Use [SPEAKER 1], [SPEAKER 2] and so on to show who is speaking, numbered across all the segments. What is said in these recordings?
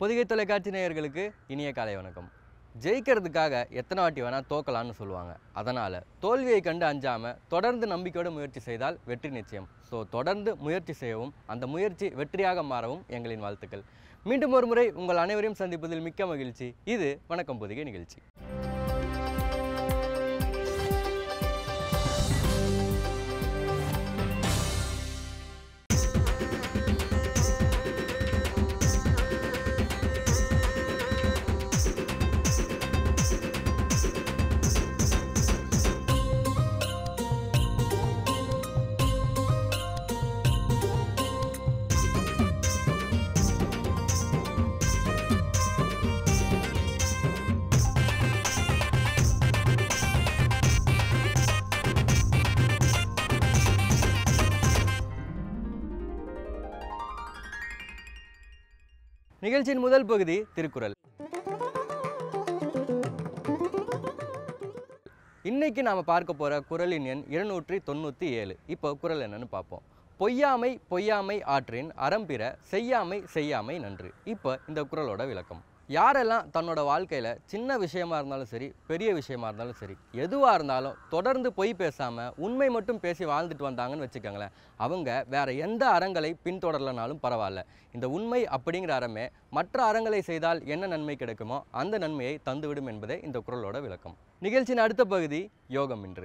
[SPEAKER 1] பொதிகை தொலைக்காட்சி நேயர்களுக்கு இனிய காலை வணக்கம் ஜெயிக்கிறதுக்காக எத்தனை வாட்டி வேணால் தோக்கலான்னு சொல்லுவாங்க அதனால் தோல்வியை கண்டு அஞ்சாமல் தொடர்ந்து நம்பிக்கையோடு முயற்சி செய்தால் வெற்றி நிச்சயம் ஸோ தொடர்ந்து முயற்சி செய்யவும் அந்த முயற்சி வெற்றியாக மாறவும் எங்களின் வாழ்த்துக்கள் மீண்டும் ஒரு முறை உங்கள் அனைவரையும் சந்திப்பதில் மிக்க மகிழ்ச்சி இது வணக்கம் பொதிகை நிகழ்ச்சி நிகழ்ச்சியின் முதல் பகுதி திருக்குறள் இன்னைக்கு நாம் பார்க்க போகிற குறளின் எண் இருநூற்றி தொண்ணூற்றி ஏழு இப்போ குறள் என்னன்னு பார்ப்போம் பொய்யாமை பொய்யாமை ஆற்றின் அறம்பிற செய்யாமை செய்யாமை நன்று இப்போ இந்த குறளோட விளக்கம் யாரெல்லாம் தன்னோட வாழ்க்கையில் சின்ன விஷயமா இருந்தாலும் சரி பெரிய விஷயமா இருந்தாலும் சரி எதுவாக இருந்தாலும் தொடர்ந்து பொய் பேசாமல் உண்மை மட்டும் பேசி வாழ்ந்துட்டு வந்தாங்கன்னு வச்சுக்கோங்களேன் அவங்க வேற எந்த அறங்களை பின்தொடரலனாலும் பரவாயில்ல இந்த உண்மை அப்படிங்கிற அறமே மற்ற அறங்களை செய்தால் என்ன நன்மை கிடைக்குமோ அந்த நன்மையை தந்துவிடும் என்பதே இந்த குறளோட விளக்கம் நிகழ்ச்சியின் அடுத்த பகுதி யோகம் இன்று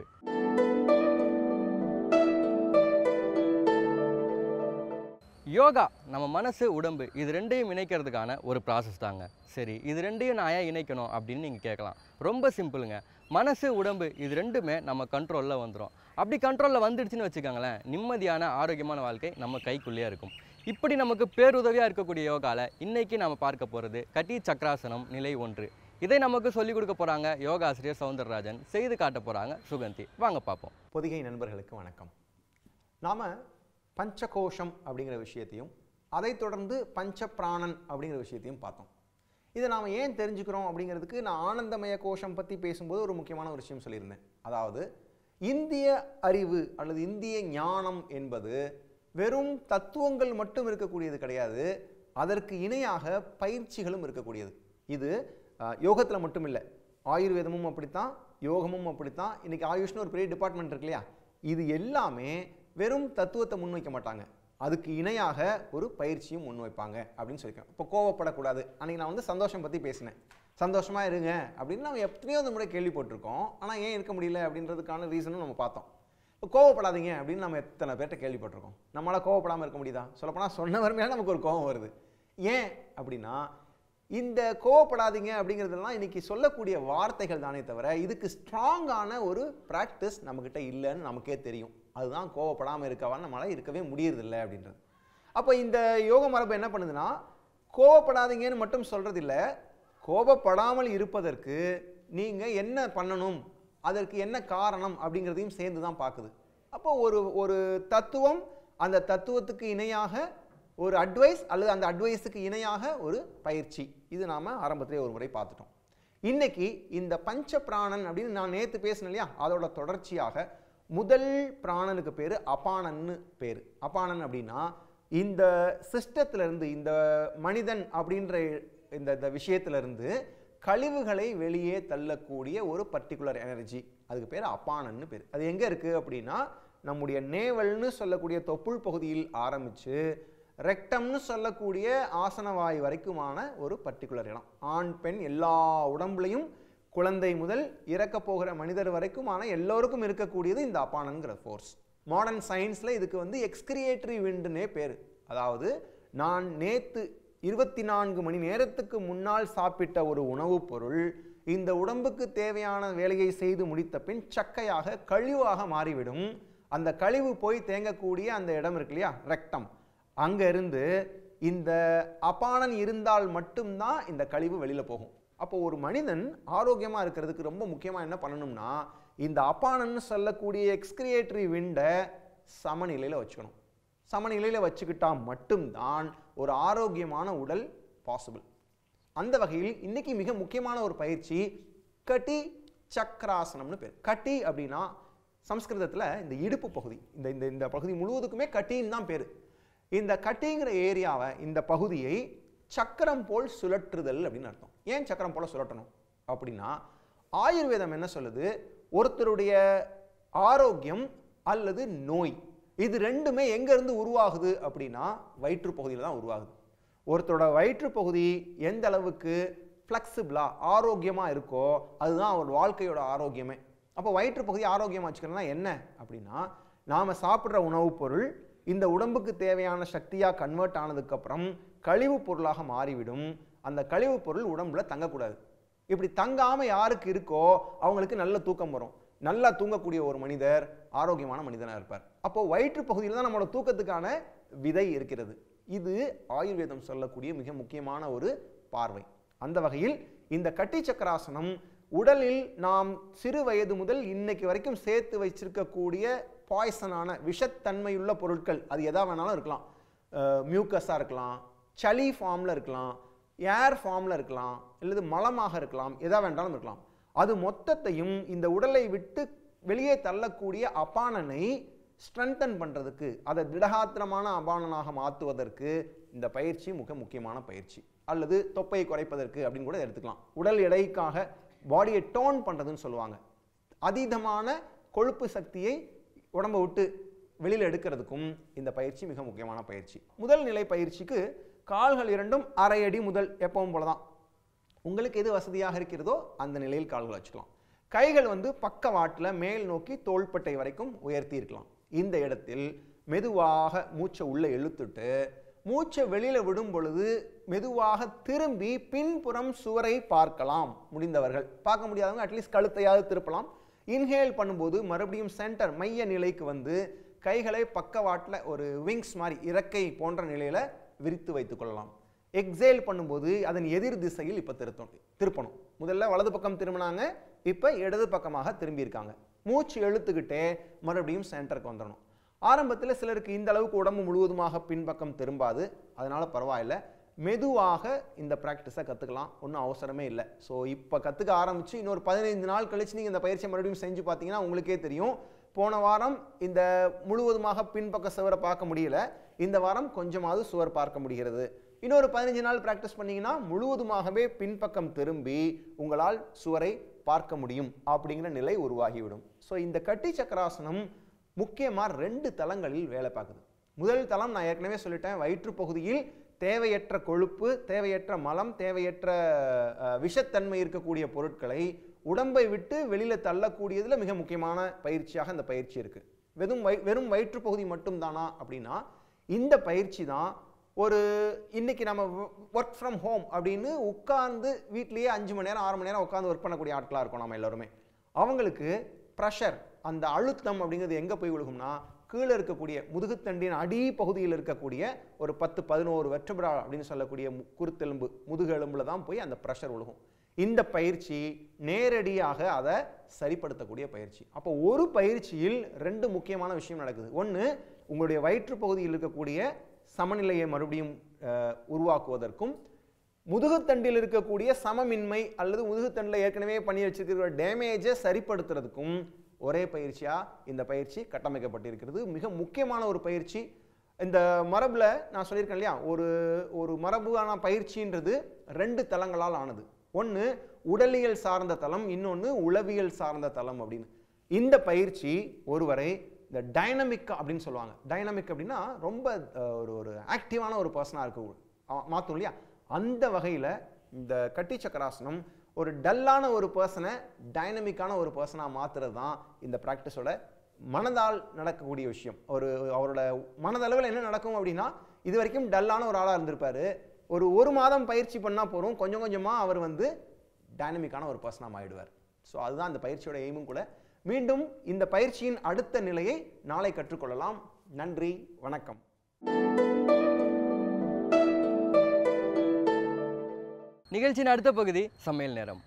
[SPEAKER 1] யோகா நம்ம மனசு உடம்பு இது ரெண்டையும் இணைக்கிறதுக்கான ஒரு ப்ராசஸ் தாங்க சரி இது ரெண்டையும் நான் ஏன் இணைக்கணும் அப்படின்னு நீங்கள் கேட்கலாம் ரொம்ப சிம்பிளுங்க மனசு உடம்பு இது ரெண்டுமே நம்ம கண்ட்ரோலில் வந்துடும் அப்படி கண்ட்ரோலில் வந்துடுச்சுன்னு வச்சுக்கோங்களேன் நிம்மதியான ஆரோக்கியமான வாழ்க்கை நம்ம கைக்குள்ளேயே இருக்கும் இப்படி நமக்கு பேருதவியாக இருக்கக்கூடிய யோகாவில் இன்னைக்கு நம்ம பார்க்க போகிறது கட்டி சக்கராசனம் நிலை ஒன்று இதை நமக்கு சொல்லிக் கொடுக்க போகிறாங்க யோகாசிரியர் சவுந்தரராஜன் செய்து காட்ட போகிறாங்க சுகந்தி வாங்க பார்ப்போம்
[SPEAKER 2] பொதிகை நண்பர்களுக்கு வணக்கம் நாம் பஞ்சகோஷம் அப்படிங்கிற விஷயத்தையும் அதைத் தொடர்ந்து பஞ்ச பிராணன் அப்படிங்கிற விஷயத்தையும் பார்த்தோம் இதை நாம் ஏன் தெரிஞ்சுக்கிறோம் அப்படிங்கிறதுக்கு நான் ஆனந்தமய கோஷம் பற்றி பேசும்போது ஒரு முக்கியமான ஒரு விஷயம் சொல்லியிருந்தேன் அதாவது இந்திய அறிவு அல்லது இந்திய ஞானம் என்பது வெறும் தத்துவங்கள் மட்டும் இருக்கக்கூடியது கிடையாது அதற்கு இணையாக பயிற்சிகளும் இருக்கக்கூடியது இது யோகத்தில் மட்டும் இல்லை ஆயுர்வேதமும் அப்படித்தான் யோகமும் அப்படித்தான் இன்னைக்கு ஆயுஷ்னு ஒரு பெரிய டிபார்ட்மெண்ட் இருக்கு இல்லையா இது எல்லாமே வெறும் தத்துவத்தை முன்வைக்க மாட்டாங்க அதுக்கு இணையாக ஒரு பயிற்சியும் முன்வைப்பாங்க அப்படின்னு சொல்லியிருக்கேன் இப்போ கோவப்படக்கூடாது அன்றைக்கி நான் வந்து சந்தோஷம் பற்றி பேசினேன் சந்தோஷமா இருங்க அப்படின்னு நம்ம எத்தனையோ அந்த முறை கேள்விப்பட்டிருக்கோம் ஆனால் ஏன் இருக்க முடியல அப்படின்றதுக்கான ரீசனும் நம்ம பார்த்தோம் இப்போ கோவப்படாதீங்க அப்படின்னு நம்ம எத்தனை பேர்ட்ட கேள்விப்பட்டிருக்கோம் நம்மளால் கோவப்படாமல் இருக்க முடியுதா சொல்லப்போனால் சொன்னவர் மேலே நமக்கு ஒரு கோவம் வருது ஏன் அப்படின்னா இந்த கோவப்படாதீங்க அப்படிங்கிறதெல்லாம் இன்னைக்கு சொல்லக்கூடிய வார்த்தைகள் தானே தவிர இதுக்கு ஸ்ட்ராங்கான ஒரு ப்ராக்டிஸ் நம்மக்கிட்ட இல்லைன்னு நமக்கே தெரியும் அதுதான் கோவப்படாமல் இருக்கவா நம்மளால் இருக்கவே முடியறதில்ல அப்படின்றது அப்போ இந்த யோக மரபு என்ன பண்ணுதுன்னா கோவப்படாதீங்கன்னு மட்டும் சொல்றது இல்ல கோபப்படாமல் இருப்பதற்கு நீங்கள் என்ன பண்ணணும் அதற்கு என்ன காரணம் அப்படிங்கிறதையும் சேர்ந்து தான் பார்க்குது அப்போ ஒரு ஒரு தத்துவம் அந்த தத்துவத்துக்கு இணையாக ஒரு அட்வைஸ் அல்லது அந்த அட்வைஸுக்கு இணையாக ஒரு பயிற்சி இது நாம் ஆரம்பத்திலே ஒரு முறை பார்த்துட்டோம் இன்னைக்கு இந்த பஞ்ச பிராணன் அப்படின்னு நான் நேற்று பேசினேன் இல்லையா அதோட தொடர்ச்சியாக முதல் பிராணனுக்கு பேர் அபானன்னு பேர் அபானன் அப்படின்னா இந்த சிஸ்டத்துல இருந்து இந்த மனிதன் அப்படின்ற இந்த இந்த விஷயத்துல இருந்து கழிவுகளை வெளியே தள்ளக்கூடிய ஒரு பர்டிகுலர் எனர்ஜி அதுக்கு பேர் அப்பானன்னு பேர் அது எங்கே இருக்குது அப்படின்னா நம்முடைய நேவல்னு சொல்லக்கூடிய தொப்புள் பகுதியில் ஆரம்பித்து ரெக்டம்னு சொல்லக்கூடிய ஆசனவாய் வரைக்குமான ஒரு பர்டிகுலர் இடம் ஆண் பெண் எல்லா உடம்புலையும் குழந்தை முதல் இறக்க போகிற மனிதர் வரைக்குமான எல்லோருக்கும் இருக்கக்கூடியது இந்த அப்பானங்கிற ஃபோர்ஸ் மாடர்ன் சயின்ஸில் இதுக்கு வந்து எக்ஸ்கிரியேட்டரி விண்டுனே பேர் அதாவது நான் நேத்து இருபத்தி நான்கு மணி நேரத்துக்கு முன்னால் சாப்பிட்ட ஒரு உணவுப் பொருள் இந்த உடம்புக்கு தேவையான வேலையை செய்து முடித்த பின் சக்கையாக கழிவாக மாறிவிடும் அந்த கழிவு போய் தேங்கக்கூடிய அந்த இடம் இருக்கு இல்லையா ரெக்டம் அங்க இருந்து இந்த அபானன் இருந்தால் மட்டும்தான் இந்த கழிவு வெளியில போகும் அப்போ ஒரு மனிதன் ஆரோக்கியமா இருக்கிறதுக்கு ரொம்ப முக்கியமா என்ன பண்ணணும்னா இந்த அப்பானன்னு சொல்லக்கூடிய எக்ஸ்கிரியேட்டரி விண்டை சமநிலையில வச்சுக்கணும் சமநிலையில வச்சுக்கிட்டா மட்டும்தான் ஒரு ஆரோக்கியமான உடல் பாசிபிள் அந்த வகையில் இன்னைக்கு மிக முக்கியமான ஒரு பயிற்சி கட்டி சக்கராசனம்னு பேர் கட்டி அப்படின்னா சம்ஸ்கிருதத்தில் இந்த இடுப்பு பகுதி இந்த இந்த இந்த பகுதி முழுவதுக்குமே கட்டின்னு தான் பேர் இந்த கட்டிங்கிற ஏரியாவை இந்த பகுதியை சக்கரம் போல் சுழற்றுதல் அப்படின்னு அர்த்தம் ஏன் சக்கரம் போல சுழற்றணும் அப்படின்னா ஆயுர்வேதம் என்ன சொல்லுது ஒருத்தருடைய ஆரோக்கியம் அல்லது நோய் இது ரெண்டுமே எங்கேருந்து உருவாகுது அப்படின்னா வயிற்று பகுதியில் தான் உருவாகுது ஒருத்தரோட வயிற்று பகுதி எந்த அளவுக்கு ஃப்ளெக்சிபிளாக ஆரோக்கியமாக இருக்கோ அதுதான் அவர் வாழ்க்கையோட ஆரோக்கியமே அப்போ வயிற்று பகுதி ஆரோக்கியமாக வச்சுக்கணும்னா என்ன அப்படின்னா நாம் சாப்பிட்ற உணவுப் பொருள் இந்த உடம்புக்கு தேவையான சக்தியாக கன்வெர்ட் ஆனதுக்கப்புறம் கழிவுப் பொருளாக மாறிவிடும் அந்த கழிவுப் பொருள் உடம்புல தங்கக்கூடாது இப்படி தங்காமல் யாருக்கு இருக்கோ அவங்களுக்கு நல்ல தூக்கம் வரும் நல்லா தூங்கக்கூடிய ஒரு மனிதர் ஆரோக்கியமான மனிதனாக இருப்பார் அப்போ வயிற்று பகுதியில் தான் நம்மளோட தூக்கத்துக்கான விதை இருக்கிறது இது ஆயுர்வேதம் சொல்லக்கூடிய மிக முக்கியமான ஒரு பார்வை அந்த வகையில் இந்த கட்டி சக்கராசனம் உடலில் நாம் சிறு வயது முதல் இன்னைக்கு வரைக்கும் சேர்த்து வச்சிருக்கக்கூடிய பாய்சனான விஷத்தன்மையுள்ள பொருட்கள் அது எதா வேணாலும் இருக்கலாம் மியூக்கஸாக இருக்கலாம் சளி ஃபார்மில் இருக்கலாம் ஏர் ஃபார்மில் இருக்கலாம் அல்லது மலமாக இருக்கலாம் எதா வேண்டாலும் இருக்கலாம் அது மொத்தத்தையும் இந்த உடலை விட்டு வெளியே தள்ளக்கூடிய அபானனை ஸ்ட்ரென்தன் பண்ணுறதுக்கு அதை திடகாத்திரமான அபானனாக மாற்றுவதற்கு இந்த பயிற்சி மிக முக்கியமான பயிற்சி அல்லது தொப்பையை குறைப்பதற்கு அப்படின்னு கூட எடுத்துக்கலாம் உடல் எடைக்காக பாடியை டோன் பண்ணுறதுன்னு சொல்லுவாங்க அதீதமான கொழுப்பு சக்தியை உடம்பை விட்டு வெளியில் எடுக்கிறதுக்கும் இந்த பயிற்சி மிக முக்கியமான பயிற்சி முதல் நிலை பயிற்சிக்கு கால்கள் இரண்டும் அரை அடி முதல் எப்பவும் போல தான் உங்களுக்கு எது வசதியாக இருக்கிறதோ அந்த நிலையில் கால்களை வச்சுக்கலாம் கைகள் வந்து பக்கவாட்டில் மேல் நோக்கி தோள்பட்டை வரைக்கும் உயர்த்தி இருக்கலாம் இந்த இடத்தில் மெதுவாக மூச்சை உள்ளே இழுத்துட்டு மூச்சை வெளியில் விடும் பொழுது மெதுவாக திரும்பி பின்புறம் சுவரை பார்க்கலாம் முடிந்தவர்கள் பார்க்க முடியாதவங்க அட்லீஸ்ட் கழுத்தையாவது திருப்பலாம் இன்ஹேல் பண்ணும்போது மறுபடியும் சென்டர் மைய நிலைக்கு வந்து கைகளை பக்கவாட்டில் ஒரு விங்ஸ் மாதிரி இறக்கை போன்ற நிலையில் விரித்து வைத்துக் கொள்ளலாம் எக்ஸேல் பண்ணும்போது அதன் எதிர் திசையில் இப்போ திருத்தணும் திருப்பணும் முதல்ல வலது பக்கம் திரும்பினாங்க இப்போ இடது பக்கமாக திரும்பியிருக்காங்க மூச்சு இழுத்துக்கிட்டே மறுபடியும் சென்டருக்கு வந்துடணும் ஆரம்பத்தில் சிலருக்கு இந்த அளவுக்கு உடம்பு முழுவதுமாக பின்பக்கம் திரும்பாது அதனால பரவாயில்ல மெதுவாக இந்த ப்ராக்டிஸை கற்றுக்கலாம் ஒன்றும் அவசரமே இல்லை ஸோ இப்போ கற்றுக்க ஆரம்பித்து இன்னொரு பதினைந்து நாள் கழிச்சு நீங்கள் இந்த பயிற்சியை மறுபடியும் செஞ்சு பார்த்தீங்கன்னா உங்களுக்கே தெரியும் போன வாரம் இந்த முழுவதுமாக பின்பக்க சுவரை பார்க்க முடியல இந்த வாரம் கொஞ்சமாவது சுவர் பார்க்க முடிகிறது இன்னொரு பதினஞ்சு நாள் ப்ராக்டிஸ் பண்ணீங்கன்னா முழுவதுமாகவே பின்பக்கம் திரும்பி உங்களால் சுவரை பார்க்க முடியும் அப்படிங்கிற நிலை உருவாகிவிடும் ஸோ இந்த கட்டி சக்கராசனம் முக்கியமாக ரெண்டு தளங்களில் வேலை பார்க்குது முதல் தளம் நான் ஏற்கனவே சொல்லிட்டேன் வயிற்று பகுதியில் தேவையற்ற கொழுப்பு தேவையற்ற மலம் தேவையற்ற அஹ், விஷத்தன்மை இருக்கக்கூடிய பொருட்களை உடம்பை விட்டு வெளியில் தள்ளக்கூடியதில் மிக முக்கியமான பயிற்சியாக இந்த பயிற்சி இருக்குது வெறும் வை வெறும் வயிற்று பகுதி மட்டும்தானா அப்படின்னா இந்த பயிற்சி தான் ஒரு இன்னைக்கு நம்ம ஒர்க் ஃப்ரம் ஹோம் அப்படின்னு உட்கார்ந்து வீட்லேயே அஞ்சு மணி நேரம் ஆறு மணி நேரம் உட்காந்து ஒர்க் பண்ணக்கூடிய ஆட்களாக இருக்கோம் நம்ம எல்லாருமே அவங்களுக்கு ப்ரெஷர் அந்த அழுத்தம் அப்படிங்கிறது எங்கே போய் விழுகும்னா கீழே இருக்கக்கூடிய முதுகுத்தண்டின் அடி பகுதியில் இருக்கக்கூடிய ஒரு பத்து பதினோரு வெற்றபிரா அப்படின்னு சொல்லக்கூடிய மு- குருத்தெலும்பு முதுகெலும்புல தான் போய் அந்த ப்ரெஷர் விழுகும் இந்த பயிற்சி நேரடியாக அதை சரிப்படுத்தக்கூடிய பயிற்சி அப்போ ஒரு பயிற்சியில் ரெண்டு முக்கியமான விஷயம் நடக்குது ஒன்று உங்களுடைய வயிற்று பகுதியில் இருக்கக்கூடிய சமநிலையை மறுபடியும் அஹ், உருவாக்குவதற்கும் முதுகுத்தண்டில் இருக்கக்கூடிய சமமின்மை அல்லது முதுகுத்தண்டில் ஏற்கனவே பண்ணி வச்சிருக்கிற டேமேஜை சரிப்படுத்துறதுக்கும் ஒரே பயிற்சியா இந்த பயிற்சி கட்டமைக்கப்பட்டிருக்கிறது மிக முக்கியமான ஒரு பயிற்சி இந்த மரபில் நான் சொல்லியிருக்கேன் இல்லையா ஒரு ஒரு மரபுவான பயிற்சின்றது ரெண்டு தளங்களால் ஆனது ஒன்று உடலியல் சார்ந்த தளம் இன்னொன்று உளவியல் சார்ந்த தளம் அப்படின்னு இந்த பயிற்சி ஒருவரை இந்த டைனமிக் அப்படின்னு சொல்லுவாங்க டைனமிக் அப்படின்னா ரொம்ப அஹ், ஒரு ஒரு ஆக்டிவான ஒரு பர்சனாக இருக்க மாற்றும் இல்லையா அந்த வகையில் இந்த கட்டி சக்கராசனம் ஒரு டல்லான ஒரு பர்சனை டைனமிக்கான ஒரு பர்சனாக மாற்றுறது தான் இந்த ப்ராக்டிஸோட மனதால் நடக்கக்கூடிய விஷயம் ஒரு அவரோட மனதளவில் என்ன நடக்கும் அப்படின்னா இது வரைக்கும் டல்லான ஒரு ஆளாக இருந்திருப்பாரு ஒரு ஒரு மாதம் பயிற்சி பண்ணால் போதும் கொஞ்சம் கொஞ்சமாக அவர் வந்து டைனமிக்கான ஒரு பர்சனாக மாறிடுவார் ஸோ அதுதான் இந்த பயிற்சியோட எய்மும் கூட மீண்டும் இந்த பயிற்சியின் அடுத்த நிலையை நாளை கற்றுக்கொள்ளலாம் நன்றி வணக்கம்
[SPEAKER 1] நிகழ்ச்சியின் அடுத்த பகுதி சமையல் நேரம்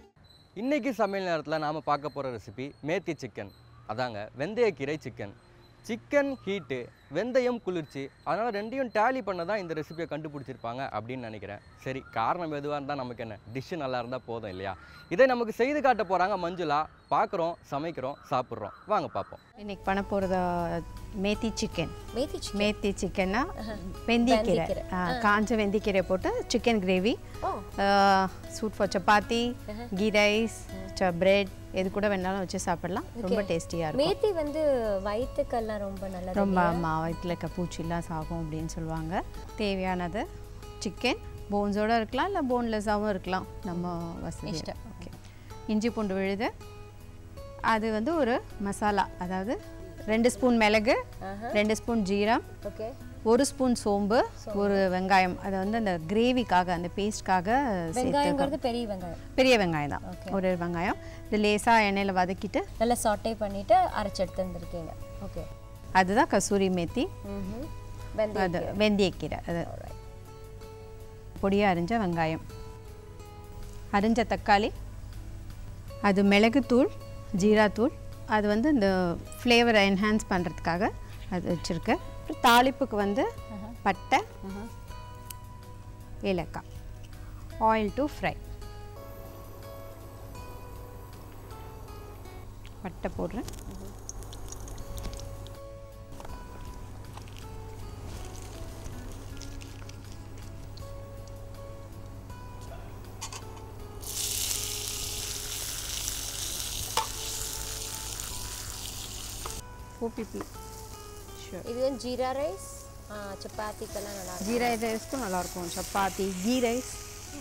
[SPEAKER 1] இன்னைக்கு சமையல் நேரத்தில் நாம் பார்க்க போகிற ரெசிபி மேத்தி சிக்கன் அதாங்க வெந்தயக்கீரை சிக்கன் சிக்கன் ஹீட்டு வெந்தயம் குளிர்ச்சி அதனால் ரெண்டையும் டேலி பண்ண தான் இந்த ரெசிபியை கண்டுபிடிச்சிருப்பாங்க அப்படின்னு நினைக்கிறேன் சரி காரணம் எதுவாக இருந்தால் நமக்கு என்ன டிஷ்ஷு நல்லா இருந்தால் போதும் இல்லையா இதை நமக்கு செய்து காட்ட போகிறாங்க மஞ்சுளா பார்க்குறோம் சமைக்கிறோம் சாப்பிட்றோம் வாங்க பார்ப்போம்
[SPEAKER 3] இன்னைக்கு பண்ண போகிறது மேத்தி சிக்கன்
[SPEAKER 4] மேத்தி சிக்கன்
[SPEAKER 3] மேத்தி சிக்கன்னா வெந்திக்கீரை
[SPEAKER 4] வெந்தயக்கீரை.
[SPEAKER 3] ஆ, காஞ்ச வெந்திக்கீரை போட்டு சிக்கன் கிரேவி
[SPEAKER 4] ஓ
[SPEAKER 3] suit for chapati ghee rice bread எது கூட வேணாலும் வச்சு சாப்பிடலாம் ரொம்ப டேஸ்டியாக இருக்கும்
[SPEAKER 4] மேத்தி வந்து வயிற்றுக்கெல்லாம் ரொம்ப நல்லது
[SPEAKER 3] ரொம்ப மா வயிற்றில் இருக்க பூச்சிலாம் சாகும் அப்படின்னு சொல்லுவாங்க தேவையானது சிக்கன் போன்ஸோடு இருக்கலாம் இல்லை போன்லெஸ்ஸாகவும் இருக்கலாம் நம்ம வசதி
[SPEAKER 4] இஷ்டம்.
[SPEAKER 3] ஓகே இஞ்சி பூண்டு விழுது அது வந்து ஒரு மசாலா அதாவது ரெண்டு ஸ்பூன் மிளகு ரெண்டு ஸ்பூன் ஜீரம்
[SPEAKER 4] ஓகே
[SPEAKER 3] ஒரு ஸ்பூன் சோம்பு ஒரு வெங்காயம் அதை வந்து அந்த கிரேவிக்காக அந்த பேஸ்ட்காக சேர்த்து
[SPEAKER 4] வெங்காயங்கிறது பெரிய வெங்காயம்
[SPEAKER 3] பெரிய வெங்காயம் தான் ஒரு வெங்காயம் இது லேசாக எண்ணெயில் வதக்கிட்டு
[SPEAKER 4] நல்லா சாட்டே பண்ணிட்டு அரைச்சு எடுத்து வந்திருக்கீங்க ஓகே
[SPEAKER 3] அதுதான் கசூரி மேத்தி
[SPEAKER 4] ம்
[SPEAKER 3] அது
[SPEAKER 4] வெந்தயம்
[SPEAKER 3] வெந்தயக்கீரை அது பொடியாக அரிஞ்ச வெங்காயம் அரிஞ்ச தக்காளி அது மிளகுத்தூள் ஜீராத்தூள் அது வந்து இந்த ஃப்ளேவரை என்ஹான்ஸ் பண்ணுறதுக்காக அது வச்சுருக்கேன் அப்புறம் தாளிப்புக்கு வந்து பட்டை ஏலக்காய் ஆயில் டு ஃப்ரை பட்டை போடுறேன் ஃபோர் பீப்புள் ஷூர்
[SPEAKER 4] இது வந்து ஜீரா ரைஸ் சப்பாத்திக்கெல்லாம் நல்லா இருக்கும்
[SPEAKER 3] ஜீரா ரைஸ்க்கும் நல்லாயிருக்கும் சப்பாத்தி கீ ரைஸ்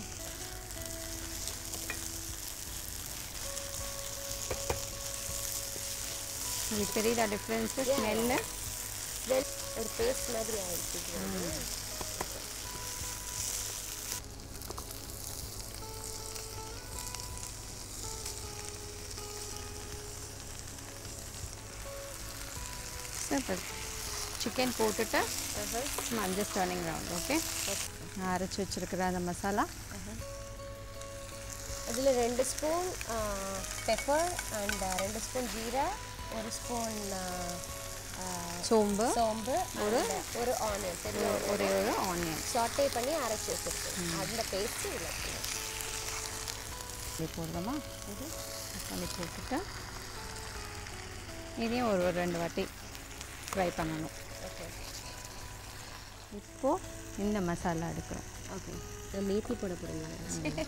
[SPEAKER 3] உங்களுக்கு தெரியுதா டிஃப்ரென்ஸு ஸ்மெல்லு
[SPEAKER 4] Then ஒரு பேஸ்ட் மாதிரி ஆயிடுச்சு இது வந்து.
[SPEAKER 3] சூப்பர் சிக்கன் போட்டுட்டு I'm just turning around okay நான் அரைச்சி வச்சிருக்கிற அந்த மசாலா
[SPEAKER 4] அதில் ரெண்டு ஸ்பூன் பெப்பர் அண்ட் ரெண்டு ஸ்பூன் ஜீரா ஒரு ஸ்பூன்
[SPEAKER 3] சோம்பு
[SPEAKER 4] சோம்பு ஒரு ஒரு ஆனியன் பெரிய
[SPEAKER 3] ஒரே ஒரு ஆனியன்
[SPEAKER 4] சாட்டே பண்ணி அரைச்சி வச்சிருக்கேன் அந்த பேஸ்ட்டு இதில் இருக்கணும்.
[SPEAKER 3] இப்படி போடுறோமா தக்காளி போட்டுட்டு இதையும் ஒரு ஒரு ரெண்டு வாட்டி ஃப்ரை பண்ணணும்
[SPEAKER 4] ஓகே
[SPEAKER 3] இப்போது இந்த மசாலா எடுக்கிறோம்
[SPEAKER 4] ஓகே மேத்தி போட போகிறீங்களா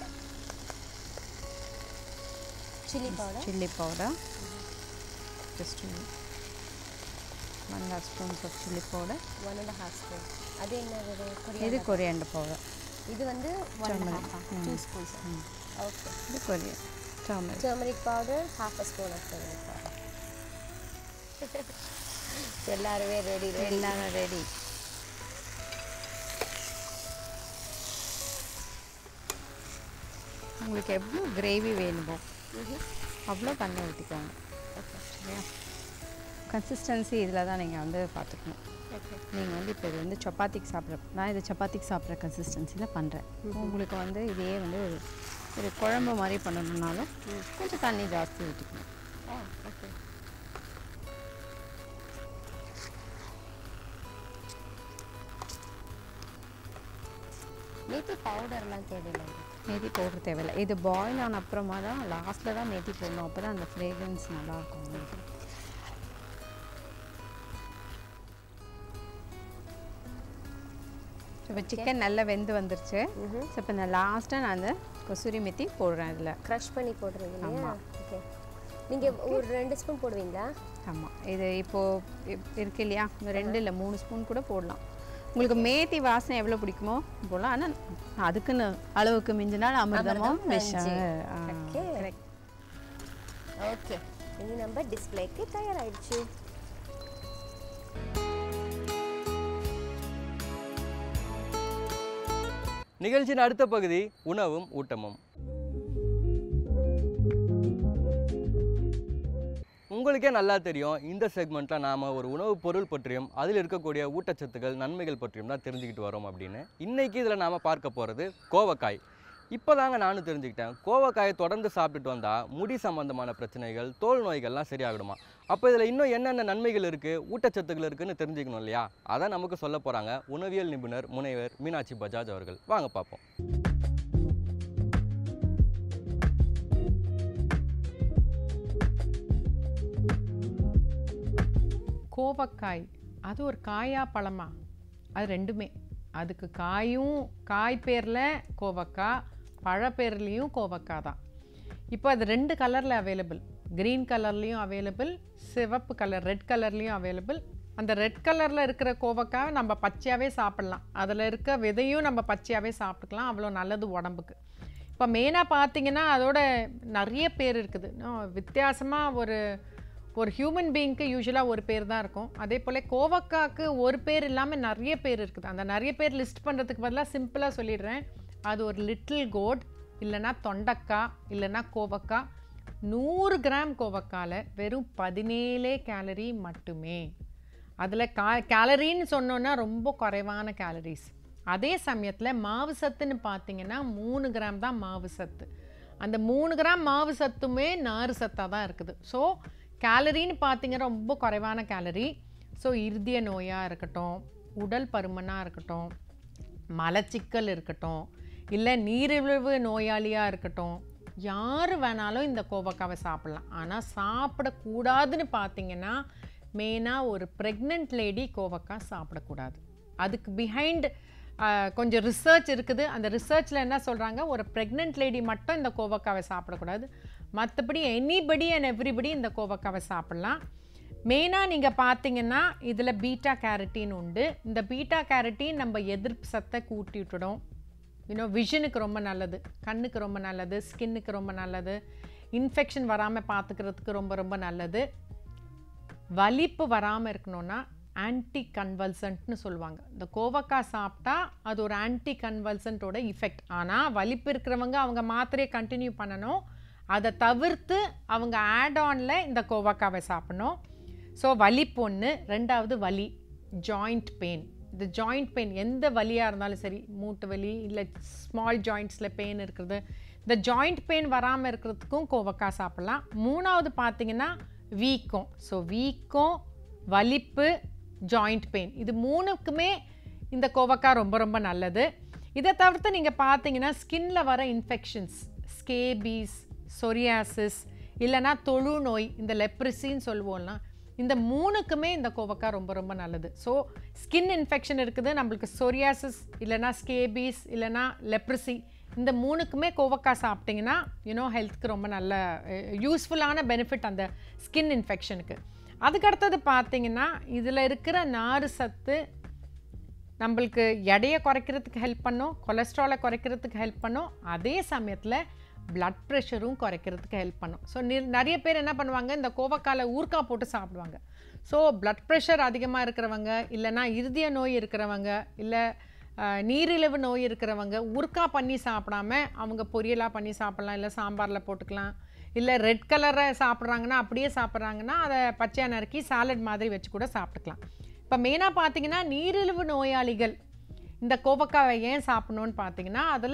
[SPEAKER 4] chilli powder
[SPEAKER 3] chilli powder just one half spoons of chilli powder
[SPEAKER 4] one and half spoon அது என்ன இது
[SPEAKER 3] இது
[SPEAKER 4] கொரியா
[SPEAKER 3] கொரியாண்டர் பவுடர்
[SPEAKER 4] இது வந்து one and half two spoons okay
[SPEAKER 3] இது கொரியன் turmeric
[SPEAKER 4] turmeric powder half a spoon of turmeric powder எல்லாருமே ரெடி ரெடி
[SPEAKER 3] எல்லாரும் ரெடி உங்களுக்கு எவ்வளோ கிரேவி வேணுமோ அவ்வளோ தண்ணி ஊற்றிக்கோங்க சரியா கன்சிஸ்டன்சி இதில் தான் நீங்கள் வந்து பார்த்துக்கணும் நீங்கள் வந்து இப்போ இது வந்து சப்பாத்திக்கு சாப்பிட்ற நான் இது சப்பாத்திக்கு சாப்பிட்ற கன்சிஸ்டன்சியில் பண்ணுறேன் உங்களுக்கு வந்து இதையே வந்து ஒரு ஒரு குழம்பு மாதிரி பண்ணணும்னாலும் கொஞ்சம் தண்ணி ஜாஸ்தி ஊற்றிக்கணும்
[SPEAKER 4] ஓகே மேத்தி பவுடர்லாம் தேவையில்லை
[SPEAKER 3] மேத்தி பவுடர் தேவையில்லை இது பாயில் ஆன அப்புறமா தான் லாஸ்ட்டில் தான் மேத்தி போடணும் அப்போ தான் அந்த ஃப்ரேக்ரன்ஸ் நல்லாயிருக்கும் உங்களுக்கு இப்போ சிக்கன் நல்லா வெந்து வந்துருச்சு ஸோ இப்போ இந்த லாஸ்ட்டாக நான் அந்த கசூரி மெத்தி போடுறேன் இதில்
[SPEAKER 4] க்ரஷ் பண்ணி போடுறீங்க இல்லையா ஓகே நீங்கள் ஒரு ரெண்டு ஸ்பூன் போடுவீங்களா
[SPEAKER 3] ஆமாம் இது இப்போது இருக்கு இல்லையா இந்த ரெண்டு இல்லை மூணு ஸ்பூன் கூட போடலாம் உங்களுக்கு மேத்தி வாசனை எவ்வளோ பிடிக்குமோ போடலாம் ஆனால் அதுக்குன்னு அளவுக்கு மிஞ்சினால் அமிர்தமும்
[SPEAKER 4] அமிர்தம்
[SPEAKER 3] விஷம்
[SPEAKER 4] நஞ்சு.
[SPEAKER 3] ஆ,
[SPEAKER 4] Okay.
[SPEAKER 3] correct.
[SPEAKER 4] ஓகே இனி நம்ம டிஸ்பிளேக்கு தயாராகிடுச்சு
[SPEAKER 1] நிகழ்ச்சியின் அடுத்த பகுதி உணவும் ஊட்டமும் உங்களுக்கே நல்லா தெரியும் இந்த செக்மெண்ட்டில் நாம் ஒரு உணவுப் பொருள் பற்றியும் அதில் இருக்கக்கூடிய ஊட்டச்சத்துக்கள் நன்மைகள் பற்றியும் தான் தெரிஞ்சுக்கிட்டு வரோம் அப்படின்னு இன்னைக்கு இதில் நாம் பார்க்க போகிறது கோவக்காய் இப்போ தாங்க நானும் தெரிஞ்சுக்கிட்டேன் கோவக்காயை தொடர்ந்து சாப்பிட்டுட்டு வந்தால் முடி சம்பந்தமான பிரச்சனைகள் தோல் நோய்கள்லாம் சரியாகிடுமா அப்போ இதில் இன்னும் என்னென்ன நன்மைகள் இருக்குது ஊட்டச்சத்துக்கள் இருக்குன்னு தெரிஞ்சுக்கணும் இல்லையா அதை நமக்கு சொல்ல போகிறாங்க உணவியல் நிபுணர் முனைவர் மீனாட்சி பஜாஜ் அவர்கள் வாங்க பார்ப்போம்
[SPEAKER 5] கோவக்காய் அது ஒரு காயா பழமா அது ரெண்டுமே அதுக்கு காயும் காய் பேரில் கோவக்காய் பழ பேர்லேயும் கோவக்காய் தான் இப்போ அது ரெண்டு கலரில் அவைலபிள் க்ரீன் கலர்லேயும் அவைலபிள் சிவப்பு கலர் ரெட் கலர்லேயும் அவைலபிள் அந்த ரெட் கலரில் இருக்கிற கோவக்காய் நம்ம பச்சையாகவே சாப்பிட்லாம் அதில் இருக்க விதையும் நம்ம பச்சையாகவே சாப்பிட்டுக்கலாம் அவ்வளோ நல்லது உடம்புக்கு இப்போ மெயினாக பார்த்தீங்கன்னா அதோட நிறைய பேர் இருக்குது வித்தியாசமாக ஒரு ஒரு ஹியூமன் பீயிங்க்கு யூஸ்வலாக ஒரு பேர் தான் இருக்கும் அதே போல் கோவக்காக்கு ஒரு பேர் இல்லாமல் நிறைய பேர் இருக்குது அந்த நிறைய பேர் லிஸ்ட் பண்ணுறதுக்கு பதிலாக சிம்பிளாக சொல்லிடுறேன் அது ஒரு லிட்டில் கோட் இல்லைன்னா தொண்டக்காய் இல்லைன்னா கோவக்காய் நூறு கிராம் கோவக்காயில் வெறும் பதினேழே கேலரி மட்டுமே அதில் கா கேலரின்னு சொன்னோன்னா ரொம்ப குறைவான கேலரிஸ் அதே சமயத்தில் மாவு சத்துன்னு பார்த்தீங்கன்னா மூணு கிராம் தான் மாவு சத்து அந்த மூணு கிராம் மாவு சத்துமே நாறு சத்தாக தான் இருக்குது ஸோ கேலரின்னு பார்த்தீங்கன்னா ரொம்ப குறைவான கேலரி ஸோ இருதய நோயாக இருக்கட்டும் உடல் பருமனாக இருக்கட்டும் மலச்சிக்கல் இருக்கட்டும் இல்லை நீரிழிவு நோயாளியாக இருக்கட்டும் யார் வேணாலும் இந்த கோவக்காவை சாப்பிட்லாம் ஆனால் சாப்பிடக்கூடாதுன்னு பார்த்தீங்கன்னா மெயினாக ஒரு ப்ரெக்னென்ட் லேடி கோவக்காய் சாப்பிடக்கூடாது அதுக்கு பிஹைண்ட் கொஞ்சம் ரிசர்ச் இருக்குது அந்த ரிசர்ச்சில் என்ன சொல்கிறாங்க ஒரு ப்ரெக்னென்ட் லேடி மட்டும் இந்த கோவக்காவை சாப்பிடக்கூடாது மற்றபடி எனிபடி அண்ட் எவ்ரிபடி இந்த கோவக்காவை சாப்பிட்லாம் மெயினாக நீங்கள் பார்த்தீங்கன்னா இதில் பீட்டா கேரட்டின் உண்டு இந்த பீட்டா கேரட்டின் நம்ம எதிர்ப்பு சத்தை கூட்டி விட்டுடும் இன்னும் விஷனுக்கு ரொம்ப நல்லது கண்ணுக்கு ரொம்ப நல்லது ஸ்கின்னுக்கு ரொம்ப நல்லது இன்ஃபெக்ஷன் வராமல் பார்த்துக்கிறதுக்கு ரொம்ப ரொம்ப நல்லது வலிப்பு வராமல் இருக்கணும்னா ஆன்டி கன்வல்சன்ட்னு சொல்லுவாங்க இந்த கோவக்காய் சாப்பிட்டா அது ஒரு ஆன்டி கன்வல்சன்ட்டோட இஃபெக்ட் ஆனால் வலிப்பு இருக்கிறவங்க அவங்க மாத்திரையை கண்டினியூ பண்ணணும் அதை தவிர்த்து அவங்க ஆட் ஆனில் இந்த கோவக்காவை சாப்பிடணும் ஸோ வலிப்பு ஒன்று ரெண்டாவது வலி ஜாயிண்ட் பெயின் இந்த ஜாயிண்ட் பெயின் எந்த வலியாக இருந்தாலும் சரி மூட்டு வலி இல்லை ஸ்மால் ஜாயிண்ட்ஸில் பெயின் இருக்கிறது இந்த ஜாயிண்ட் பெயின் வராமல் இருக்கிறதுக்கும் கோவக்காய் சாப்பிட்லாம் மூணாவது பார்த்தீங்கன்னா வீக்கம் ஸோ வீக்கம் வலிப்பு ஜாயிண்ட் பெயின் இது மூணுக்குமே இந்த கோவக்காய் ரொம்ப ரொம்ப நல்லது இதை தவிர்த்து நீங்கள் பார்த்தீங்கன்னா ஸ்கின்ல வர இன்ஃபெக்ஷன்ஸ் ஸ்கேபீஸ் சொரியாசிஸ் இல்லைனா தொழு நோய் இந்த லெப்ரசின்னு சொல்லுவோம்னா இந்த மூணுக்குமே இந்த கோவக்காய் ரொம்ப ரொம்ப நல்லது ஸோ ஸ்கின் இன்ஃபெக்ஷன் இருக்குது நம்மளுக்கு சொரியாசிஸ் இல்லைனா ஸ்கேபீஸ் இல்லைனா லெப்ரசி இந்த மூணுக்குமே கோவக்காய் சாப்பிட்டிங்கன்னா யூனோ ஹெல்த்துக்கு ரொம்ப நல்ல யூஸ்ஃபுல்லான பெனிஃபிட் அந்த ஸ்கின் இன்ஃபெக்ஷனுக்கு அதுக்கடுத்தது பார்த்தீங்கன்னா இதில் இருக்கிற நாறு சத்து நம்மளுக்கு எடையை குறைக்கிறதுக்கு ஹெல்ப் பண்ணும் கொலஸ்ட்ராலை குறைக்கிறதுக்கு ஹெல்ப் பண்ணும் அதே சமயத்தில் பிளட் ப்ரெஷரும் குறைக்கிறதுக்கு ஹெல்ப் பண்ணும் ஸோ நிறைய பேர் என்ன பண்ணுவாங்க இந்த கோவக்கால ஊறுக்காய் போட்டு சாப்பிடுவாங்க ஸோ பிளட் ப்ரெஷர் அதிகமாக இருக்கிறவங்க இல்லைனா இருதய நோய் இருக்கிறவங்க இல்லை நீரிழிவு நோய் இருக்கிறவங்க ஊறுக்காய் பண்ணி சாப்பிடாம அவங்க பொரியலாக பண்ணி சாப்பிட்லாம் இல்லை சாம்பாரில் போட்டுக்கலாம் இல்லை ரெட் கலரை சாப்பிட்றாங்கன்னா அப்படியே சாப்பிட்றாங்கன்னா அதை பச்சையாக நறுக்கி சாலட் மாதிரி வச்சு கூட சாப்பிட்டுக்கலாம் இப்போ மெயினாக பார்த்தீங்கன்னா நீரிழிவு நோயாளிகள் இந்த கோவக்காவை ஏன் சாப்பிடணும்னு பார்த்தீங்கன்னா அதில்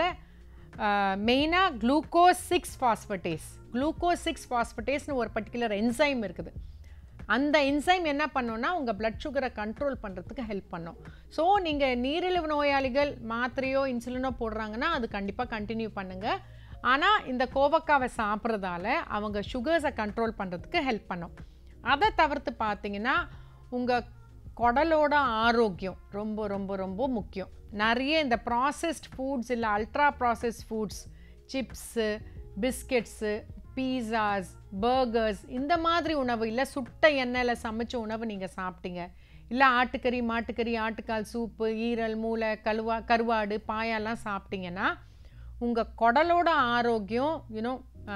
[SPEAKER 5] மெயினாக glucose six phosphatase glucose six ஃபாஸ்பட்டேஸ்னு ஒரு பர்டிகுலர் என்சைம் இருக்குது அந்த என்சைம் என்ன பண்ணுன்னா உங்கள் பிளட் சுகரை கண்ட்ரோல் பண்ணுறதுக்கு ஹெல்ப் பண்ணும் ஸோ நீங்கள் நீரிழிவு நோயாளிகள் மாத்திரையோ இன்சுலினோ போடுறாங்கன்னா அது கண்டிப்பாக கண்டினியூ பண்ணுங்கள் ஆனால் இந்த கோவக்காவை சாப்பிட்றதால அவங்க சுகர்ஸை கண்ட்ரோல் பண்ணுறதுக்கு ஹெல்ப் பண்ணும் அதை தவிர்த்து பார்த்தீங்கன்னா உங்கள் குடலோட ஆரோக்கியம் ரொம்ப ரொம்ப ரொம்ப முக்கியம் நிறைய இந்த ப்ராசஸ்ட் ஃபுட்ஸ் இல்லை ultra processed foods chips biscuits pizzas burgers இந்த மாதிரி உணவு இல்லை சுட்ட எண்ணெயில் சமைச்ச உணவு நீங்கள் சாப்பிட்டீங்க இல்லை ஆட்டுக்கறி மாட்டுக்கறி ஆட்டுக்கால் சூப்பு ஈரல் மூளை கழுவா கருவாடு பாயெல்லாம் சாப்பிட்டீங்கன்னா உங்கள் குடலோட ஆரோக்கியம் யூனோ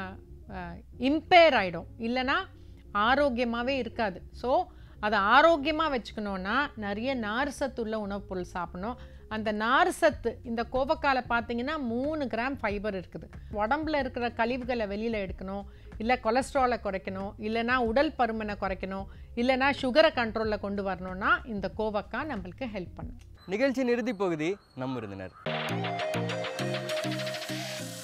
[SPEAKER 5] இம்பேர் ஆகிடும் இல்லைன்னா ஆரோக்கியமாகவே இருக்காது ஸோ அதை ஆரோக்கியமாக வச்சுக்கணுன்னா நிறைய நார் சத்துள்ள உணவுப் பொருள் சாப்பிடணும் அந்த நார் சத்து இந்த கோவக்கால பார்த்தீங்கன்னா மூணு கிராம் ஃபைபர் இருக்குது உடம்புல இருக்கிற கழிவுகளை வெளியில் எடுக்கணும் இல்லை கொலஸ்ட்ராலை குறைக்கணும் இல்லைனா உடல் பருமனை குறைக்கணும் இல்லைனா சுகரை கண்ட்ரோலில் கொண்டு வரணும்னா இந்த கோவக்காய் நம்மளுக்கு ஹெல்ப் பண்ணும்
[SPEAKER 1] நிகழ்ச்சியின் இறுதிப் பகுதி நம் விருந்தினர்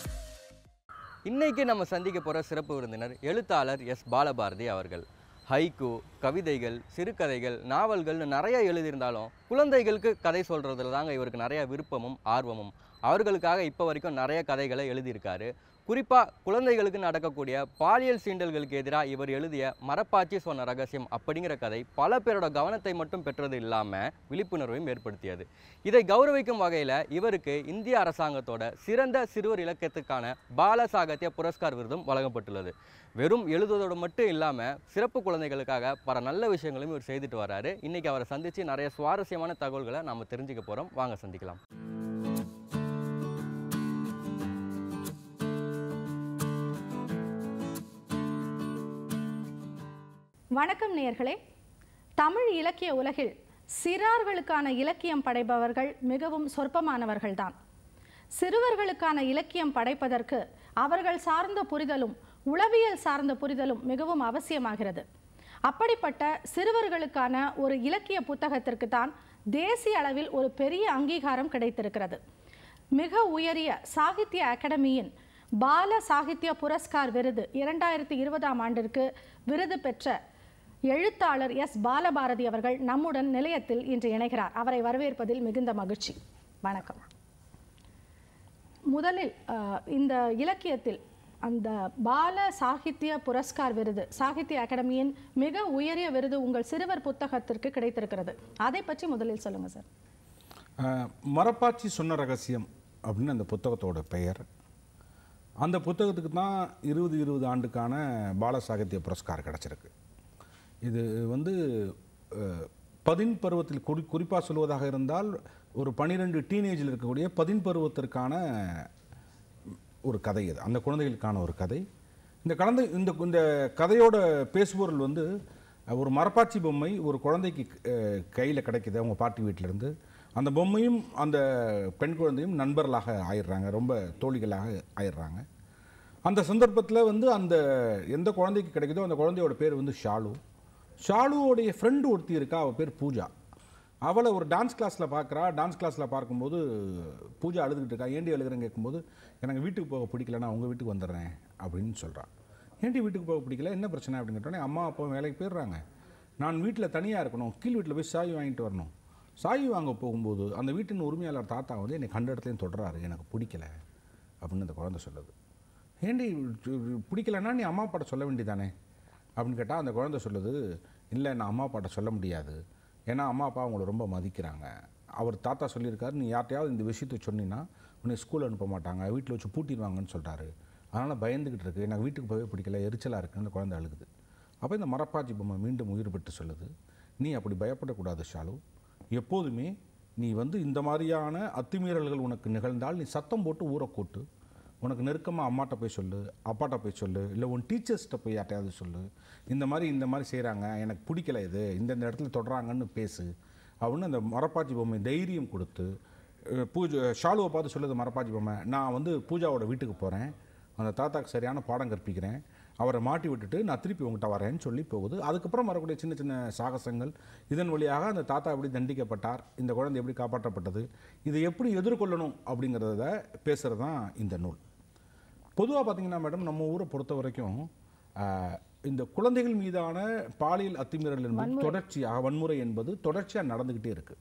[SPEAKER 1] இன்னைக்கு நம்ம சந்திக்க போகிற சிறப்பு விருந்தினர் எழுத்தாளர் எஸ் பாலபாரதி அவர்கள் ஹைக்கூ கவிதைகள் சிறுகதைகள் நாவல்கள்னு நிறைய எழுதியிருந்தாலும் குழந்தைகளுக்கு கதை சொல்கிறதுல தாங்க இவருக்கு நிறைய விருப்பமும் ஆர்வமும் அவர்களுக்காக இப்போ வரைக்கும் நிறைய கதைகளை எழுதியிருக்காரு குறிப்பாக குழந்தைகளுக்கு நடக்கக்கூடிய பாலியல் சீண்டல்களுக்கு எதிராக இவர் எழுதிய மரப்பாச்சி சொன்ன ரகசியம் அப்படிங்கிற கதை பல பேரோட கவனத்தை மட்டும் பெற்றது இல்லாமல் விழிப்புணர்வையும் ஏற்படுத்தியது இதை கௌரவிக்கும் வகையில் இவருக்கு இந்திய அரசாங்கத்தோட சிறந்த சிறுவர் இலக்கியத்துக்கான பால சாகித்ய புரஸ்கார் விருதும் வழங்கப்பட்டுள்ளது வெறும் எழுதுவதோடு மட்டும் இல்லாமல் சிறப்பு குழந்தைகளுக்காக பல நல்ல விஷயங்களும் இவர் செய்துட்டு வராரு இன்னைக்கு அவரை சந்தித்து நிறைய சுவாரஸ்யமான தகவல்களை நம்ம தெரிஞ்சுக்க போகிறோம் வாங்க சந்திக்கலாம்
[SPEAKER 6] வணக்கம் நேயர்களே தமிழ் இலக்கிய உலகில் சிறார்களுக்கான இலக்கியம் படைப்பவர்கள் மிகவும் சொற்பமானவர்கள்தான் சிறுவர்களுக்கான இலக்கியம் படைப்பதற்கு அவர்கள் சார்ந்த புரிதலும் உளவியல் சார்ந்த புரிதலும் மிகவும் அவசியமாகிறது அப்படிப்பட்ட சிறுவர்களுக்கான ஒரு இலக்கிய புத்தகத்திற்கு தான் தேசிய அளவில் ஒரு பெரிய அங்கீகாரம் கிடைத்திருக்கிறது மிக உயரிய சாகித்ய அகாடமியின் பால சாகித்ய புரஸ்கார் விருது இரண்டாயிரத்தி இருபதாம் ஆண்டிற்கு விருது பெற்ற எழுத்தாளர் எஸ் பாலபாரதி அவர்கள் நம்முடன் நிலையத்தில் இன்று இணைகிறார் அவரை வரவேற்பதில் மிகுந்த மகிழ்ச்சி வணக்கம் முதலில் அஹ், இந்த இலக்கியத்தில் அந்த பால சாகித்ய புரஸ்கார் விருது சாகித்ய அகாடமியின் மிக உயரிய விருது உங்கள் சிறுவர் புத்தகத்திற்கு கிடைத்திருக்கிறது அதை பற்றி முதலில் சொல்லுங்க சார்
[SPEAKER 7] அஹ், மரப்பாச்சி சொன்ன ரகசியம் அப்படின்னு அந்த புத்தகத்தோட பெயர் அந்த புத்தகத்துக்கு தான் இருபது இருபது ஆண்டுக்கான பால சாகித்ய புரஸ்கார் கிடச்சிருக்கு இது வந்து அஹ், பதின் பருவத்தில் குறி குறிப்பாக சொல்வதாக இருந்தால் ஒரு பன்னிரெண்டு டீனேஜில் இருக்கக்கூடிய பதின் பருவத்திற்கான ஒரு கதை இது அந்த குழந்தைகளுக்கான ஒரு கதை இந்த கலந்து இந்த இந்த கதையோட பேசுபொருள் வந்து அஹ், ஒரு மரப்பாச்சி பொம்மை ஒரு குழந்தைக்கு கையில் கிடைக்குது அவங்க பாட்டி வீட்டிலேருந்து அந்த பொம்மையும் அந்த பெண் குழந்தையும் நண்பர்களாக ஆயிடுறாங்க ரொம்ப தோழிகளாக ஆயிடுறாங்க அந்த சந்தர்ப்பத்தில் வந்து அந்த எந்த குழந்தைக்கு கிடைக்குதோ அந்த குழந்தையோட பேர் வந்து ஷாலு ஷாலுவோடைய ஃப்ரெண்டு ஒருத்தி இருக்கா அவள் பேர் பூஜா அவளை ஒரு டான்ஸ் கிளாஸில் பார்க்குறா டான்ஸ் கிளாஸில் பார்க்கும்போது பூஜா அழுதுகிட்டு இருக்கா ஏண்டி அழுகிறேன்னு கேட்கும்போது எனக்கு வீட்டுக்கு போக பிடிக்கல நான் உங்கள் வீட்டுக்கு வந்துடுறேன் அப்படின்னு சொல்றா ஏண்டி வீட்டுக்கு போக பிடிக்கல என்ன பிரச்சனை அப்படின்னு கேட்டோன்னே அம்மா அப்பா வேலைக்கு போயிடுறாங்க நான் வீட்டில் தனியாக இருக்கணும் கீழ் வீட்டில் போய் சாவி வாங்கிட்டு வரணும் சாவி வாங்க போகும்போது அந்த வீட்டின் உரிமையாளர் தாத்தா வந்து என்னை கண்ட இடத்துலையும் தொடுறாரு எனக்கு பிடிக்கல அப்படின்னு அந்த குழந்தை சொல்லுது ஏண்டி இது பிடிக்கலன்னா நீ அம்மா அப்பாட்ட சொல்ல வேண்டியதானே அப்படின்னு கேட்டால் அந்த குழந்தை சொல்லுது இல்லை நான் அம்மா அப்பாட்ட சொல்ல முடியாது ஏன்னா அம்மா அப்பா அவங்கள ரொம்ப மதிக்கிறாங்க அவர் தாத்தா சொல்லியிருக்காரு நீ யார்ட்டையாவது இந்த விஷயத்தை சொன்னீங்கன்னா உன்னை ஸ்கூல் அனுப்ப மாட்டாங்க வீட்டில் வச்சு பூட்டிடுவாங்கன்னு சொல்லிட்டாரு அதனால் பயந்துக்கிட்டு இருக்கு எனக்கு வீட்டுக்கு போகவே பிடிக்கல எரிச்சலாக இருக்குன்னு அந்த குழந்தை அழுகுது அப்போ இந்த மரப்பாச்சி பொம்மை மீண்டும் உயிர் பெற்று சொல்லுது நீ அப்படி பயப்படக்கூடாது ஷாலு எப்போதுமே நீ வந்து இந்த மாதிரியான அத்துமீறல்கள் உனக்கு நிகழ்ந்தால் நீ சத்தம் போட்டு ஊரை கூட்டு உனக்கு நெருக்கமாக அம்மாட்ட போய் சொல்லு அப்பாட்ட போய் சொல்லு இல்லை உன் டீச்சர்ஸ்கிட்ட போய் யார்ட்டையாவது சொல்லு இந்த மாதிரி இந்த மாதிரி செய்கிறாங்க எனக்கு பிடிக்கல இது இந்தந்த இடத்துல தொடுறாங்கன்னு பேசு அப்படின்னு அந்த மரப்பாச்சி பொம்மை தைரியம் கொடுத்து அஹ், பூஜை ஷாலுவை பார்த்து சொல்லுது மரப்பாச்சி பொம்மை நான் வந்து பூஜாவோட வீட்டுக்கு போகிறேன் அந்த தாத்தாக்கு சரியான பாடம் கற்பிக்கிறேன் அவரை மாட்டி விட்டுட்டு நான் திருப்பி உங்கள்கிட்ட வரேன்னு சொல்லி போகுது அதுக்கப்புறம் வரக்கூடிய சின்ன சின்ன சாகசங்கள் இதன் வழியாக அந்த தாத்தா எப்படி தண்டிக்கப்பட்டார் இந்த குழந்தை எப்படி காப்பாற்றப்பட்டது இதை எப்படி எதிர்கொள்ளணும் அப்படிங்கிறத பேசுகிறது தான் இந்த நூல் பொதுவாக பார்த்தீங்கன்னா மேடம் நம்ம ஊரை பொறுத்த வரைக்கும் ஆஹ், இந்த குழந்தைகள் மீதான பாலியல் அத்துமீறல் என்பது தொடர்ச்சியாக வன்முறை என்பது தொடர்ச்சியாக நடந்துக்கிட்டே இருக்குது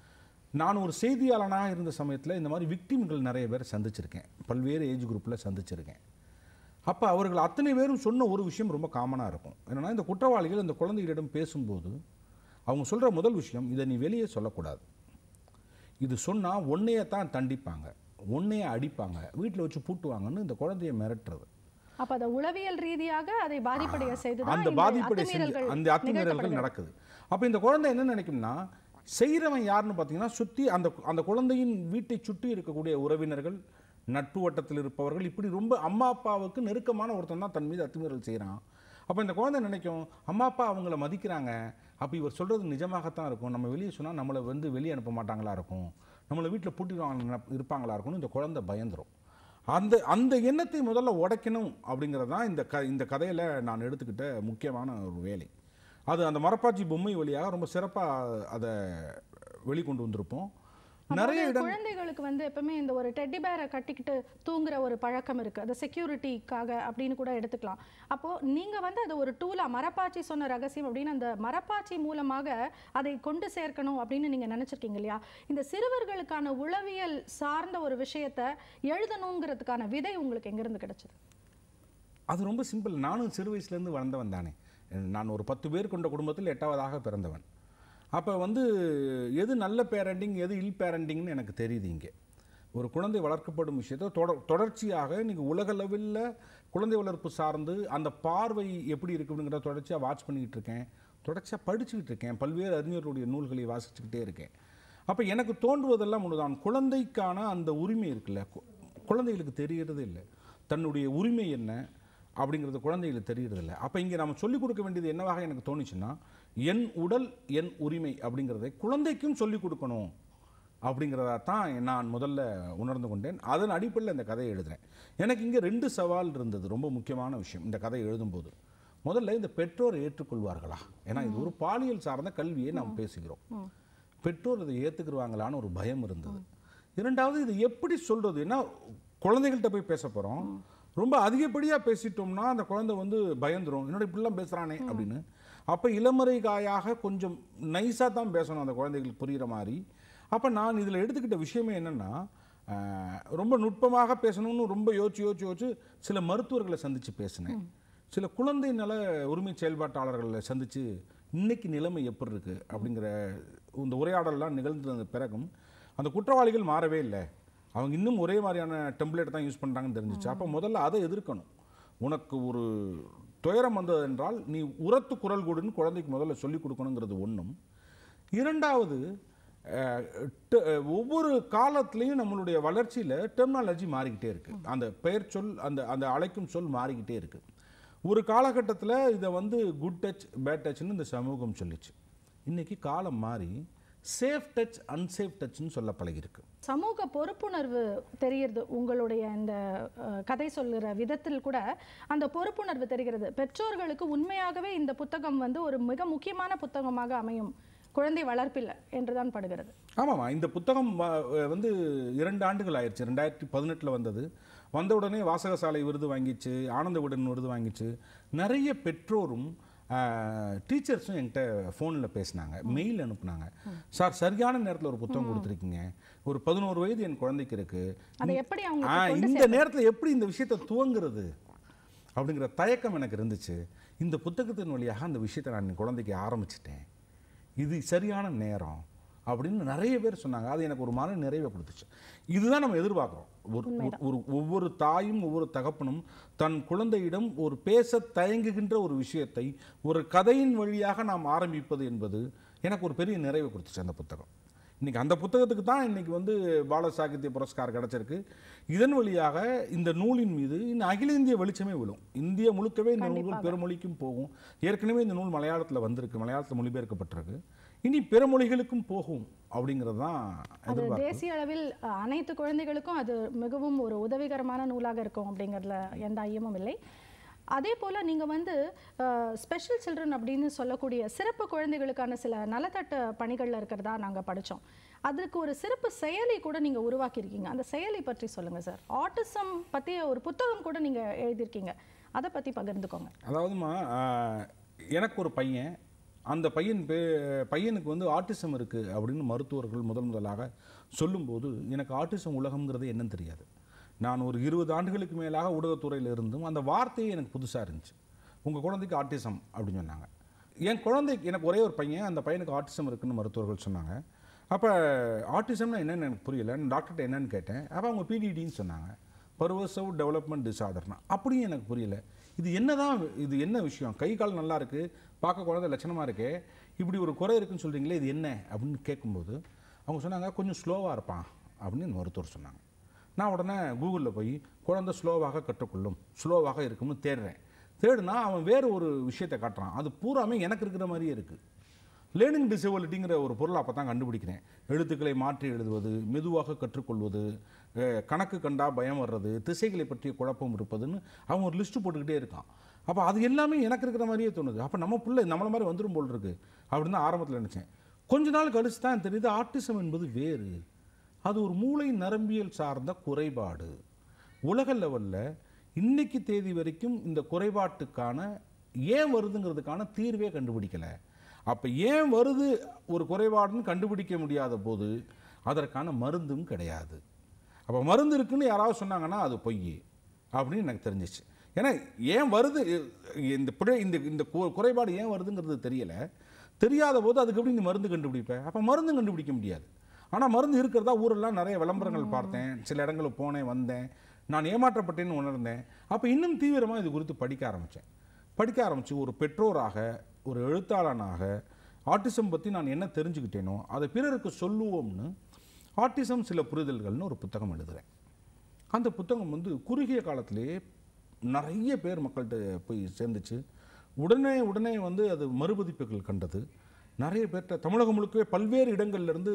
[SPEAKER 7] நான் ஒரு செய்தியாளனாக இருந்த சமயத்தில் இந்த மாதிரி விக்டிம்கள் நிறைய பேர் சந்திச்சிருக்கேன் பல்வேறு ஏஜ் குரூப்பில் சந்திச்சிருக்கேன் அப்போ அவர்கள் அத்தனை பேரும் சொன்ன ஒரு விஷயம் ரொம்ப காமனாக இருக்கும் என்னன்னா இந்த குற்றவாளிகள் இந்த குழந்தைகளிடம் பேசும்போது அவங்க சொல்கிற முதல் விஷயம் இதை நீ வெளியே சொல்லக்கூடாது இது சொன்னால் ஒன்னையே தான் தண்டிப்பாங்க ஒன்னையே அடிப்பாங்க வீட்டில் வச்சு பூட்டுவாங்கன்னு இந்த குழந்தைய மிரட்டுறது
[SPEAKER 6] அப்ப அந்த உளவியல் ரீதியாக அதை பாதிப்படைய செய்துதான்
[SPEAKER 7] அந்த
[SPEAKER 6] இந்த
[SPEAKER 7] பாதிப்படை செஞ்சு
[SPEAKER 6] அத்துமீறல்கள்
[SPEAKER 7] அந்த அத்துமீறல்கள்
[SPEAKER 6] நிகழ்த்தப்படுகிறது.
[SPEAKER 7] நடக்குது அப்போ இந்த குழந்தை என்ன நினைக்கும்னா செய்கிறவன் யாருன்னு பார்த்தீங்கன்னா சுற்றி அந்த அந்த குழந்தையின் வீட்டை சுற்றி இருக்கக்கூடிய உறவினர்கள் நட்பு வட்டத்தில் இருப்பவர்கள் இப்படி ரொம்ப அம்மா அப்பாவுக்கு நெருக்கமான ஒருத்தன் தான் தன் மீது அத்துமீறல் செய்கிறான் அப்போ இந்த குழந்தை நினைக்கும் அம்மா அப்பா அவங்கள மதிக்கிறாங்க அப்போ இவர் சொல்கிறது நிஜமாகத்தான் இருக்கும் நம்ம வெளியே சொன்னால் நம்மளை வந்து வெளியே அனுப்ப மாட்டாங்களா இருக்கும் நம்மளை வீட்டில் பூட்டிடுவாங்க இருப்பாங்களா இருக்கும்னு இந்த குழந்தை பயந்துரும் அந்த அந்த எண்ணத்தை முதல்ல உடைக்கணும் அப்படிங்கிறது தான் இந்த க இந்த கதையில் நான் எடுத்துக்கிட்ட முக்கியமான ஒரு வேலை அது அந்த மரப்பாச்சி பொம்மை வழியாக ரொம்ப சிறப்பாக அதை வெளிக்கொண்டு வந்திருப்போம் நிறைய
[SPEAKER 6] அதாவது
[SPEAKER 7] இடம்
[SPEAKER 6] குழந்தைகளுக்கு வந்து எப்பவுமே இந்த ஒரு டெட்டி பேரை கட்டிக்கிட்டு தூங்குற ஒரு பழக்கம் இருக்கு அது செக்யூரிட்டிக்காக அப்படின்னு கூட எடுத்துக்கலாம் அப்போ நீங்க வந்து அது ஒரு டூலா மரப்பாச்சி சொன்ன ரகசியம் அப்படின்னு அந்த மரப்பாச்சி மூலமாக அதை கொண்டு சேர்க்கணும் அப்படின்னு நீங்க நினைச்சிருக்கீங்க இல்லையா இந்த சிறுவர்களுக்கான உளவியல் சார்ந்த ஒரு விஷயத்தை எழுதணுங்கிறதுக்கான விதை உங்களுக்கு எங்கிருந்து கிடைச்சது
[SPEAKER 7] அது ரொம்ப சிம்பிள் நானும் சிறு வயசுலேருந்து வளர்ந்தவன் தானே நான் ஒரு பத்து பேர் கொண்ட குடும்பத்தில் எட்டாவதாக பிறந்தவன் அப்போ வந்து எது நல்ல பேரண்டிங் எது இல் பேரண்டிங்னு எனக்கு தெரியுது இங்கே ஒரு குழந்தை வளர்க்கப்படும் விஷயத்தை தொடர் தொடர்ச்சியாக இன்றைக்கி உலக லெவலில் குழந்தை வளர்ப்பு சார்ந்து அந்த பார்வை எப்படி இருக்குங்கிறத தொடர்ச்சியாக வாட்ச் பண்ணிக்கிட்டு இருக்கேன் தொடர்ச்சியாக படிச்சுக்கிட்டு இருக்கேன் பல்வேறு அறிஞர்களுடைய நூல்களை வாசிச்சுக்கிட்டே இருக்கேன் அப்போ எனக்கு தோன்றுவதெல்லாம் ஒன்றுதான் குழந்தைக்கான அந்த உரிமை இருக்குல்ல கு- குழந்தைகளுக்கு தெரியறதே இல்லை தன்னுடைய உரிமை என்ன அப்படிங்கிறது குழந்தைகளுக்கு தெரியறதில்ல அப்போ இங்கே நம்ம சொல்லிக் கொடுக்க வேண்டியது என்னவாக எனக்கு தோணுச்சுன்னா என் உடல் என் உரிமை அப்படிங்கிறதை குழந்தைக்கும் சொல்லிக் கொடுக்கணும் அப்படிங்கிறதா தான் நான் முதல்ல உணர்ந்து கொண்டேன் அதன் அடிப்படையில் இந்த கதையை எழுதுறேன் எனக்கு இங்கே ரெண்டு சவால் இருந்தது ரொம்ப முக்கியமான விஷயம் இந்த கதை எழுதும்போது முதல்ல இந்த பெற்றோர் ஏற்றுக்கொள்வார்களா ஏன்னா இது ஒரு பாலியல் சார்ந்த கல்வியை நாம் பேசுகிறோம் பெற்றோர் இதை ஏற்றுக்குருவாங்களான்னு ஒரு பயம் இருந்தது இரண்டாவது இது எப்படி சொல்றது ஏன்னா குழந்தைகள்கிட்ட போய் பேச போகிறோம் ரொம்ப அதிகப்படியாக பேசிட்டோம்னா அந்த குழந்தை வந்து பயந்துரும் என்னோட இப்படிலாம் பேசுகிறானே அப்படின்னு அப்போ இளமறை காயாக கொஞ்சம் நைஸாக தான் பேசணும் அந்த குழந்தைகளுக்கு புரிகிற மாதிரி அப்போ நான் இதில் எடுத்துக்கிட்ட விஷயமே என்னென்னா ரொம்ப நுட்பமாக பேசணும்னு ரொம்ப யோசிச்சு யோசிச்சு யோசிச்சு சில மருத்துவர்களை சந்தித்து பேசினேன் சில குழந்தை நல உரிமை செயல்பாட்டாளர்களை சந்தித்து இன்னைக்கு நிலைமை எப்படி இருக்கு அப்படிங்கிற இந்த உரையாடல்லாம் நிகழ்ந்த பிறகும் அந்த குற்றவாளிகள் மாறவே இல்லை அவங்க இன்னும் ஒரே மாதிரியான டெம்ப்ளேட் தான் யூஸ் பண்ணுறாங்கன்னு தெரிஞ்சிச்சு அப்போ முதல்ல அதை எதிர்க்கணும் உனக்கு ஒரு துயரம் வந்தது என்றால் நீ உரத்து குரல் கொடுன்னு குழந்தைக்கு முதல்ல சொல்லிக் கொடுக்கணுங்கிறது ஒன்றும் இரண்டாவது அஹ், ட- ஒவ்வொரு காலத்துலேயும் நம்மளுடைய வளர்ச்சியில் டெர்மினாலஜி மாறிக்கிட்டே இருக்கு அந்த பெயர் சொல் அந்த அந்த அழைக்கும் சொல் மாறிக்கிட்டே இருக்கு ஒரு காலகட்டத்தில் இதை வந்து குட் டச் பேட் டச்னு இந்த சமூகம் சொல்லிச்சு இன்னைக்கு காலம் மாறி சேஃப் டச் அன்சேஃப் டச்னு சொல்ல பழகிருக்கு
[SPEAKER 6] சமூக பொறுப்புணர்வு தெரியுது உங்களுடைய இந்த அஹ், கதை சொல்லுற விதத்தில் கூட அந்த பொறுப்புணர்வு தெரிகிறது பெற்றோர்களுக்கு உண்மையாகவே இந்த புத்தகம் வந்து ஒரு மிக முக்கியமான புத்தகமாக அமையும் குழந்தை வளர்ப்பில் என்றுதான் படுகிறது
[SPEAKER 7] ஆமாம்மா இந்த புத்தகம் வ- வந்து இரண்டு ஆண்டுகள் ஆயிடுச்சு ரெண்டாயிரத்தி பதினெட்டில் வந்தது வந்த உடனே வாசகசாலை விருது வாங்கிச்சு ஆனந்த விடன் விருது வாங்கிச்சு நிறைய பெற்றோரும் டீச்சர்ஸும் என்கிட்ட ஃபோனில் பேசினாங்க மெயில் அனுப்புனாங்க சார் சரியான நேரத்தில் ஒரு புத்தகம் கொடுத்துருக்கீங்க ஒரு பதினோரு வயது என் குழந்தைக்கு இருக்கு
[SPEAKER 6] அதை எப்படி
[SPEAKER 7] ஆ,
[SPEAKER 6] அவங்களுக்கு கொண்டு
[SPEAKER 7] இந்த நேரத்தில் எப்படி இந்த விஷயத்தை துவங்குறது அப்படிங்கிற தயக்கம் எனக்கு இருந்துச்சு இந்த புத்தகத்தின் வழியாக அந்த விஷயத்தை நான் என் குழந்தைக்கு ஆரம்பிச்சிட்டேன் இது சரியான நேரம் அப்படின்னு நிறைய பேர் சொன்னாங்க அது எனக்கு ஒரு மன நிறைவை கொடுத்துச்சு இதுதான் நம்ம எதிர்பார்க்குறோம் ஒரு ஒரு- ஒரு ஒவ்வொரு தாயும் ஒவ்வொரு தகப்பனும் தன் குழந்தையிடம் ஒரு பேச தயங்குகின்ற ஒரு விஷயத்தை ஒரு கதையின் வழியாக நாம் ஆரம்பிப்பது என்பது எனக்கு ஒரு பெரிய நிறைவை கொடுத்துச்சு அந்த புத்தகம் இன்னைக்கு அந்த புத்தகத்துக்கு தான் இன்னைக்கு வந்து பால சாகித்ய புரஸ்கார் கிடைச்சிருக்கு இதன் வழியாக இந்த நூலின் மீது இன்னும் அகில இந்திய வெளிச்சமே விழும் இந்திய முழுக்கவே இந்த நூல்கள் பிறமொழிக்கும் போகும் ஏற்கனவே இந்த நூல் மலையாளத்தில் வந்திருக்கு மலையாளத்தில் மொழிபெயர்க்கப்பட்டிருக்கு இனி பிற மொழிகளுக்கும் போகும் அப்படிங்கிறது தான்
[SPEAKER 6] அது
[SPEAKER 7] எதிர்பார்ப்பு
[SPEAKER 6] தேசிய அளவில் அஹ், அனைத்து குழந்தைகளுக்கும் அது மிகவும் ஒரு உதவிகரமான நூலாக இருக்கும் அப்படிங்கிறதுல எந்த ஐயமும் இல்லை அதே போல் நீங்கள் வந்து ஸ்பெஷல் சில்ட்ரன் அப்படின்னு சொல்லக்கூடிய சிறப்பு குழந்தைகளுக்கான சில நலத்தட்ட பணிகளில் இருக்கிறதா நாங்கள் படித்தோம் அதுக்கு ஒரு சிறப்பு செயலி கூட நீங்கள் உருவாக்கியிருக்கீங்க அந்த செயலி பற்றி சொல்லுங்கள் சார் ஆட்டிசம் பற்றி ஒரு புத்தகம் கூட நீங்கள் எழுதியிருக்கீங்க அதை பற்றி பகிர்ந்துக்கோங்க
[SPEAKER 7] அதாவதுமா ஆஹ், எனக்கு ஒரு பையன் அந்த பையன் பே பையனுக்கு வந்து ஆட்டிசம் இருக்குது அப்படின்னு மருத்துவர்கள் முதல் முதலாக சொல்லும்போது எனக்கு ஆட்டிசம் உலகம்ங்கிறது என்னன்னு தெரியாது நான் ஒரு இருபது ஆண்டுகளுக்கு மேலாக ஊடகத்துறையில் இருந்தும் அந்த வார்த்தையே எனக்கு புதுசாக இருந்துச்சு உங்கள் குழந்தைக்கு ஆட்டிசம் அப்படின்னு சொன்னாங்க என் குழந்தைக்கு எனக்கு ஒரே ஒரு பையன் அந்த பையனுக்கு ஆட்டிசம் இருக்குன்னு மருத்துவர்கள் சொன்னாங்க அப்போ ஆட்டிசம்னா என்னன்னு எனக்கு புரியல நான் டாக்டர்கிட்ட என்னன்னு கேட்டேன் அப்போ அவங்க பிடிடின்னு சொன்னாங்க பர்வசவ் டெவலப்மெண்ட் டிசார்டர்னா அப்படியும் எனக்கு புரியல இது என்னதான் இது என்ன விஷயம் கை கால் நல்லா இருக்கு பார்க்க குழந்தை லட்சணமாக இருக்கே இப்படி ஒரு குறை இருக்குன்னு சொல்கிறீங்களே இது என்ன அப்படின்னு கேட்கும்போது அவங்க சொன்னாங்க கொஞ்சம் ஸ்லோவாக இருப்பான் அப்படின்னு மருத்துவர் சொன்னாங்க நான் உடனே கூகுளில் போய் குழந்தை ஸ்லோவாக கற்றுக்கொள்ளும் ஸ்லோவாக இருக்கும்னு தேடுறேன் தேடுனா அவன் வேறு ஒரு விஷயத்தை காட்டுறான் அது பூராமே எனக்கு இருக்கிற மாதிரியே இருக்குது லேர்னிங் டிசபிலிட்டிங்கிற ஒரு பொருளை அப்போ தான் கண்டுபிடிக்கிறேன் எழுத்துக்களை மாற்றி எழுதுவது மெதுவாக கற்றுக்கொள்வது அஹ், கணக்கு கண்டா பயம் வர்றது திசைகளை பற்றிய குழப்பம் இருப்பதுன்னு அவன் ஒரு லிஸ்ட்டு போட்டுக்கிட்டே இருக்கான் அப்போ அது எல்லாமே எனக்கு இருக்கிற மாதிரியே தோணுது அப்போ நம்ம பிள்ளை நம்மளை மாதிரி வந்துடும் போல் இருக்கு அப்படின்னு தான் ஆரம்பத்தில் நினச்சேன் கொஞ்ச நாள் கழிச்சு தான் தெரியுது ஆட்டிசம் என்பது வேறு அது ஒரு மூளை நரம்பியல் சார்ந்த குறைபாடு உலக லெவலில் இன்னைக்கு தேதி வரைக்கும் இந்த குறைபாட்டுக்கான ஏன் வருதுங்கிறதுக்கான தீர்வே கண்டுபிடிக்கலை அப்போ ஏன் வருது ஒரு குறைபாடுன்னு கண்டுபிடிக்க முடியாத போது அதற்கான மருந்தும் கிடையாது அப்போ மருந்து இருக்குன்னு யாராவது சொன்னாங்கன்னா அது பொய் அப்படின்னு எனக்கு தெரிஞ்சிச்சு ஏன்னா ஏன் வருது இந்த பிழை இந்த இந்த கு- குறைபாடு ஏன் வருதுங்கிறது தெரியல தெரியாத போது அதுக்கு எப்படி நீ மருந்து கண்டுபிடிப்ப அப்போ மருந்து கண்டுபிடிக்க முடியாது ஆனால் மருந்து இருக்கிறதா ஊரெல்லாம் நிறைய விளம்பரங்கள் பார்த்தேன் சில இடங்களுக்கு போனேன் வந்தேன் நான் ஏமாற்றப்பட்டேன்னு உணர்ந்தேன் அப்போ இன்னும் தீவிரமாக இது குறித்து படிக்க ஆரம்பித்தேன் படிக்க ஆரம்பித்து ஒரு பெற்றோராக ஒரு எழுத்தாளனாக ஆட்டிசம் பற்றி நான் என்ன தெரிஞ்சுக்கிட்டேனோ அதை பிறருக்கு சொல்லுவோம்னு ஆட்டிசம் சில புரிதல்கள்னு ஒரு புத்தகம் எழுதுகிறேன் அந்த புத்தகம் வந்து குறுகிய காலத்திலேயே நிறைய பேர் மக்கள்கிட்ட போய் சேர்ந்துச்சு உடனே உடனே வந்து அது மறுபதிப்புகள் கண்டது நிறைய பேர்கிட்ட தமிழகம் முழுக்கவே பல்வேறு இடங்கள்ல இருந்து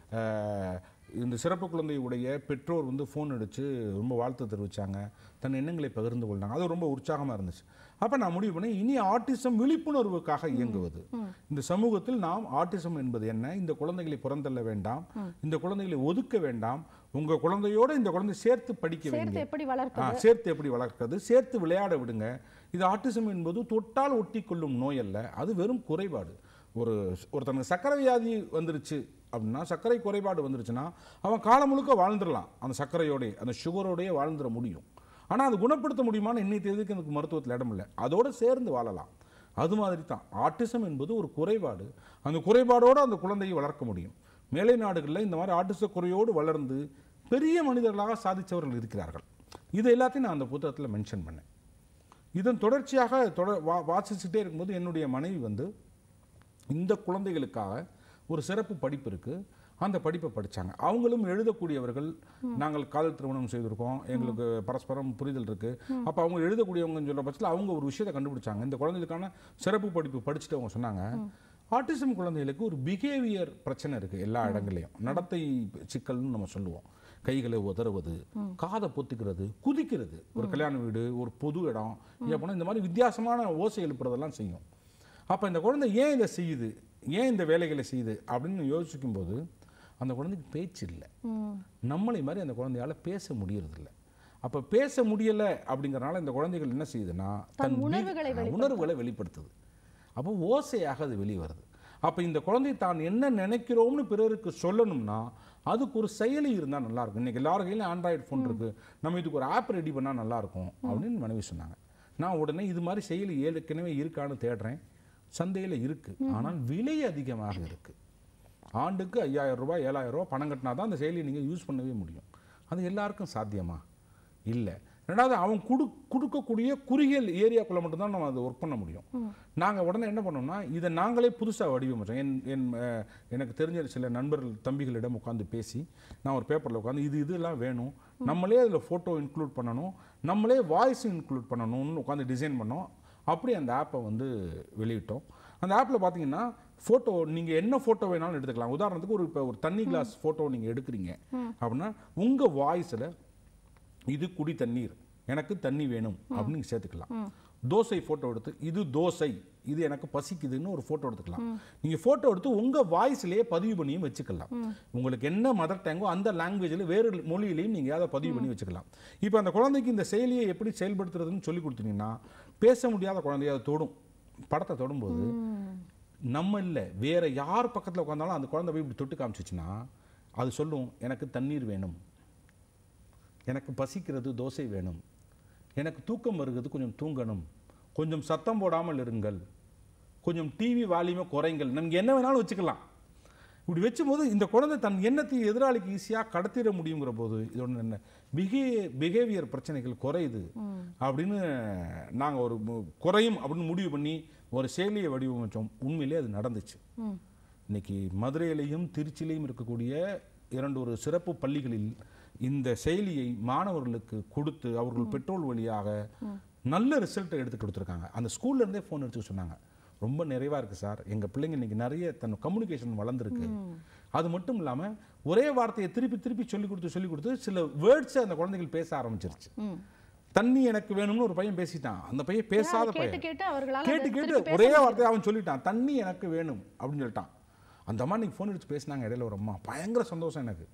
[SPEAKER 7] அஹ், இந்த சிறப்பு குழந்தையுடைய பெற்றோர் வந்து ஃபோன் அடித்து ரொம்ப வாழ்த்து தெரிவித்தாங்க தன் எண்ணங்களை பகிர்ந்து கொண்டாங்க அது ரொம்ப உற்சாகமாக இருந்துச்சு அப்போ நான் முடிவு பண்ணி இனி ஆட்டிசம் விழிப்புணர்வுக்காக இயங்குவது இந்த சமூகத்தில் நாம் ஆட்டிசம் என்பது என்ன இந்த குழந்தைகளை புறந்தள்ள வேண்டாம் இந்த குழந்தைகளை ஒதுக்க வேண்டாம் உங்கள் குழந்தையோட இந்த குழந்தை சேர்த்து படிக்க
[SPEAKER 6] சேர்த்து
[SPEAKER 7] வைங்க
[SPEAKER 6] எப்படி
[SPEAKER 7] ஆ,
[SPEAKER 6] வளர்ப்பது
[SPEAKER 7] சேர்த்து எப்படி வளர்க்கிறது சேர்த்து விளையாட விடுங்க இது ஆட்டிசம் என்பது தொட்டால் ஒட்டி கொள்ளும் நோய் அல்ல அது வெறும் குறைபாடு ஒரு ஒருத்தனுக்கு சர்க்கரை வியாதி வந்துருச்சு அப்படின்னா சர்க்கரை குறைபாடு வந்துருச்சுன்னா அவன் காலம் முழுக்க வாழ்ந்துடலாம் அந்த சர்க்கரையோடய அந்த சுகரோடயே வாழ்ந்துட முடியும் ஆனால் அது குணப்படுத்த முடியுமான்னு இன்னைக்கு தேதிக்கு எனக்கு மருத்துவத்தில் இடம் இல்லை அதோட சேர்ந்து வாழலாம் அது மாதிரி தான் ஆட்டிசம் என்பது ஒரு குறைபாடு அந்த குறைபாடோடு அந்த குழந்தையை வளர்க்க முடியும் மேலை நாடுகளில் இந்த மாதிரி ஆட்டிச குறையோடு வளர்ந்து பெரிய மனிதர்களாக சாதித்தவர்கள் இருக்கிறார்கள் இது எல்லாத்தையும் நான் அந்த புத்தகத்தில் மென்ஷன் பண்ணேன் இதன் தொடர்ச்சியாக தொடர் வா வாசிச்சுட்டே இருக்கும்போது என்னுடைய மனைவி வந்து இந்த குழந்தைகளுக்காக ஒரு சிறப்பு படிப்பு இருக்குது அந்த படிப்பை படிச்சாங்க அவங்களும் எழுதக்கூடியவர்கள் நாங்கள் காதல் திருமணம் செய்திருக்கோம் எங்களுக்கு பரஸ்பரம் புரிதல் இருக்கு அப்போ அவங்க எழுதக்கூடியவங்கன்னு சொல்ற பட்சத்தில் அவங்க ஒரு விஷயத்தை கண்டுபிடிச்சாங்க இந்த குழந்தைகளுக்கான சிறப்பு படிப்பு படிச்சுட்டு அவங்க சொன்னாங்க ஆட்டிசம் குழந்தைகளுக்கு ஒரு பிஹேவியர் பிரச்சனை இருக்கு எல்லா இடங்களையும் நடத்தை சிக்கல்னு நம்ம சொல்லுவோம் கைகளை உதறுவது காதை பொத்திக்கிறது குதிக்கிறது ஒரு கல்யாண வீடு ஒரு பொது இடம் இங்கே போனால் இந்த மாதிரி வித்தியாசமான ஓசை எழுப்புறதெல்லாம் செய்யும் அப்போ இந்த குழந்தை ஏன் இதை செய்யுது ஏன் இந்த வேலைகளை செய்யுது அப்படின்னு யோசிக்கும் போது அந்த குழந்தைக்கு பேச்சு இல்லை நம்மளை மாதிரி அந்த குழந்தையால பேச முடியறதில்ல அப்போ பேச முடியலை அப்படிங்கறனால இந்த குழந்தைகள் என்ன செய்யுதுன்னா
[SPEAKER 6] தன்
[SPEAKER 7] வீ-
[SPEAKER 6] உணர்வுகளை
[SPEAKER 7] ஆ, உணர்வுகளை வெளிப்படுத்துது அப்போ ஓசையாக அது வெளியே வருது அப்போ இந்த குழந்தை தான் என்ன நினைக்கிறோம்னு பிறருக்கு சொல்லணும்னா அதுக்கு ஒரு செயலி இருந்தால் நல்லா இருக்கும் இன்னைக்கு எல்லார் கையிலும் ஆண்ட்ராய்டு ஃபோன் இருக்கு நம்ம இதுக்கு ஒரு ஆப் ரெடி பண்ணால் நல்லா இருக்கும் அப்படின்னு மனைவி சொன்னாங்க நான் உடனே இது மாதிரி செயலி ஏற்கனவே இருக்கான்னு தேடுறேன் சந்தையில் இருக்கு ஆனால் விலை அதிகமாக இருக்கு ஆண்டுக்கு ஐயாயிரம் ரூபாய் ஏழாயிரம் ரூபாய் பணம் கட்டினா தான் அந்த செயலியை நீங்கள் யூஸ் பண்ணவே முடியும் அது எல்லாருக்கும் சாத்தியமா இல்லை ரெண்டாவது அவன் கொடு கொடுக்கக்கூடிய குறுகிய ஏரியாக்குள்ளே மட்டும்தான் நம்ம அதை ஒர்க் பண்ண முடியும் நாங்கள் உடனே என்ன பண்ணோம்னா இதை நாங்களே புதுசாக வடிவமைச்சோம் என் என் அஹ், எனக்கு தெரிஞ்ச சில நண்பர்கள் தம்பிகளிடம் உட்காந்து பேசி நான் ஒரு பேப்பரில் உட்காந்து இது இதெல்லாம் வேணும் நம்மளே அதில் ஃபோட்டோ இன்க்ளூட் பண்ணணும் நம்மளே வாய்ஸ் இன்க்ளூட் பண்ணணும்னு உட்காந்து டிசைன் பண்ணோம் அப்படி அந்த ஆப்பை வந்து வெளியிட்டோம் அந்த ஆப்பில் பார்த்தீங்கன்னா ஃபோட்டோ நீங்கள் என்ன ஃபோட்டோ வேணாலும் எடுத்துக்கலாம் உதாரணத்துக்கு ஒரு இப்போ ஒரு தண்ணி கிளாஸ் ஃபோட்டோ நீங்கள் எடுக்கிறீங்க அப்படின்னா உங்கள் வாய்ஸில் இது குடி தண்ணீர் எனக்கு தண்ணி வேணும் அப்படின்னு நீங்க சேர்த்துக்கலாம் தோசை ஃபோட்டோ எடுத்து இது தோசை இது எனக்கு பசிக்குதுன்னு ஒரு ஃபோட்டோ எடுத்துக்கலாம் நீங்கள் ஃபோட்டோ எடுத்து உங்கள் வாய்ஸ்லேயே பதிவு பண்ணியும் வச்சுக்கலாம் உங்களுக்கு என்ன மதர் டேங்கோ அந்த லாங்குவேஜில் வேறு மொழியிலையும் நீங்கள் அதை பதிவு பண்ணி வச்சுக்கலாம் இப்போ அந்த குழந்தைக்கு இந்த செயலியை எப்படி செயல்படுத்துறதுன்னு சொல்லி கொடுத்தீங்கன்னா பேச முடியாத குழந்தைய அதை தொடும் படத்தை தொடும்போது நம்ம இல்லை வேற யார் பக்கத்தில் உட்காந்தாலும் அந்த குழந்தை போய் இப்படி தொட்டு காமிச்சிச்சுன்னா அது சொல்லும் எனக்கு தண்ணீர் வேணும் எனக்கு பசிக்கிறது தோசை வேணும் எனக்கு தூக்கம் வருகிறது கொஞ்சம் தூங்கணும் கொஞ்சம் சத்தம் போடாமல் இருங்கள் கொஞ்சம் டிவி வால்யூமை குறைங்கள் நமக்கு என்ன வேணாலும் வச்சுக்கலாம் இப்படி வச்சும்போது இந்த குழந்தை தன் எண்ணத்தை எதிராளிக்கு ஈஸியாக கடத்திட முடியுங்கிற போது இதோட என்ன பிஹே பிஹேவியர் பிரச்சனைகள் குறையுது அப்படின்னு நாங்கள் ஒரு மு- குறையும் அப்படின்னு முடிவு பண்ணி ஒரு செயலியை வடிவமைச்சோம் உண்மையிலே அது நடந்துச்சு இன்னைக்கு மதுரையிலையும் திருச்சியிலையும் இருக்கக்கூடிய இரண்டு ஒரு சிறப்பு பள்ளிகளில் இந்த செயலியை மாணவர்களுக்கு கொடுத்து அவர்கள் பெட்ரோல் வழியாக நல்ல ரிசல்ட்டை எடுத்து கொடுத்துருக்காங்க அந்த ஸ்கூல்ல இருந்தே ஃபோன் எடுத்து சொன்னாங்க ரொம்ப நிறைவா இருக்கு சார் எங்க பிள்ளைங்க இன்னைக்கு நிறைய தன் கம்யூனிகேஷன் வளர்ந்துருக்கு அது மட்டும் இல்லாம ஒரே வார்த்தையை திருப்பி திருப்பி சொல்லி கொடுத்து சொல்லி கொடுத்து சில வேர்ட்ஸை அந்த குழந்தைகள் பேச ஆரம்பிச்சிருச்சு தண்ணி எனக்கு வேணும்னு ஒரு பையன் பேசிட்டான் அந்த பையன் பேசாத
[SPEAKER 6] கேட்டு
[SPEAKER 7] பையன்
[SPEAKER 6] கேட்டு அவர்களால்
[SPEAKER 7] கேட்டு
[SPEAKER 6] அதை
[SPEAKER 7] கேட்டு
[SPEAKER 6] திருப்பி பேச
[SPEAKER 7] ஒரே
[SPEAKER 6] முடியுது.
[SPEAKER 7] வார்த்தையை அவன் சொல்லிட்டான் தண்ணி எனக்கு வேணும் அப்படின்னு சொல்லிட்டான் அந்த அம்மா நீங்க ஃபோன் அடிச்சு பேசினாங்க இடையில ஒரு அம்மா பயங்கர சந்தோஷம் எனக்கு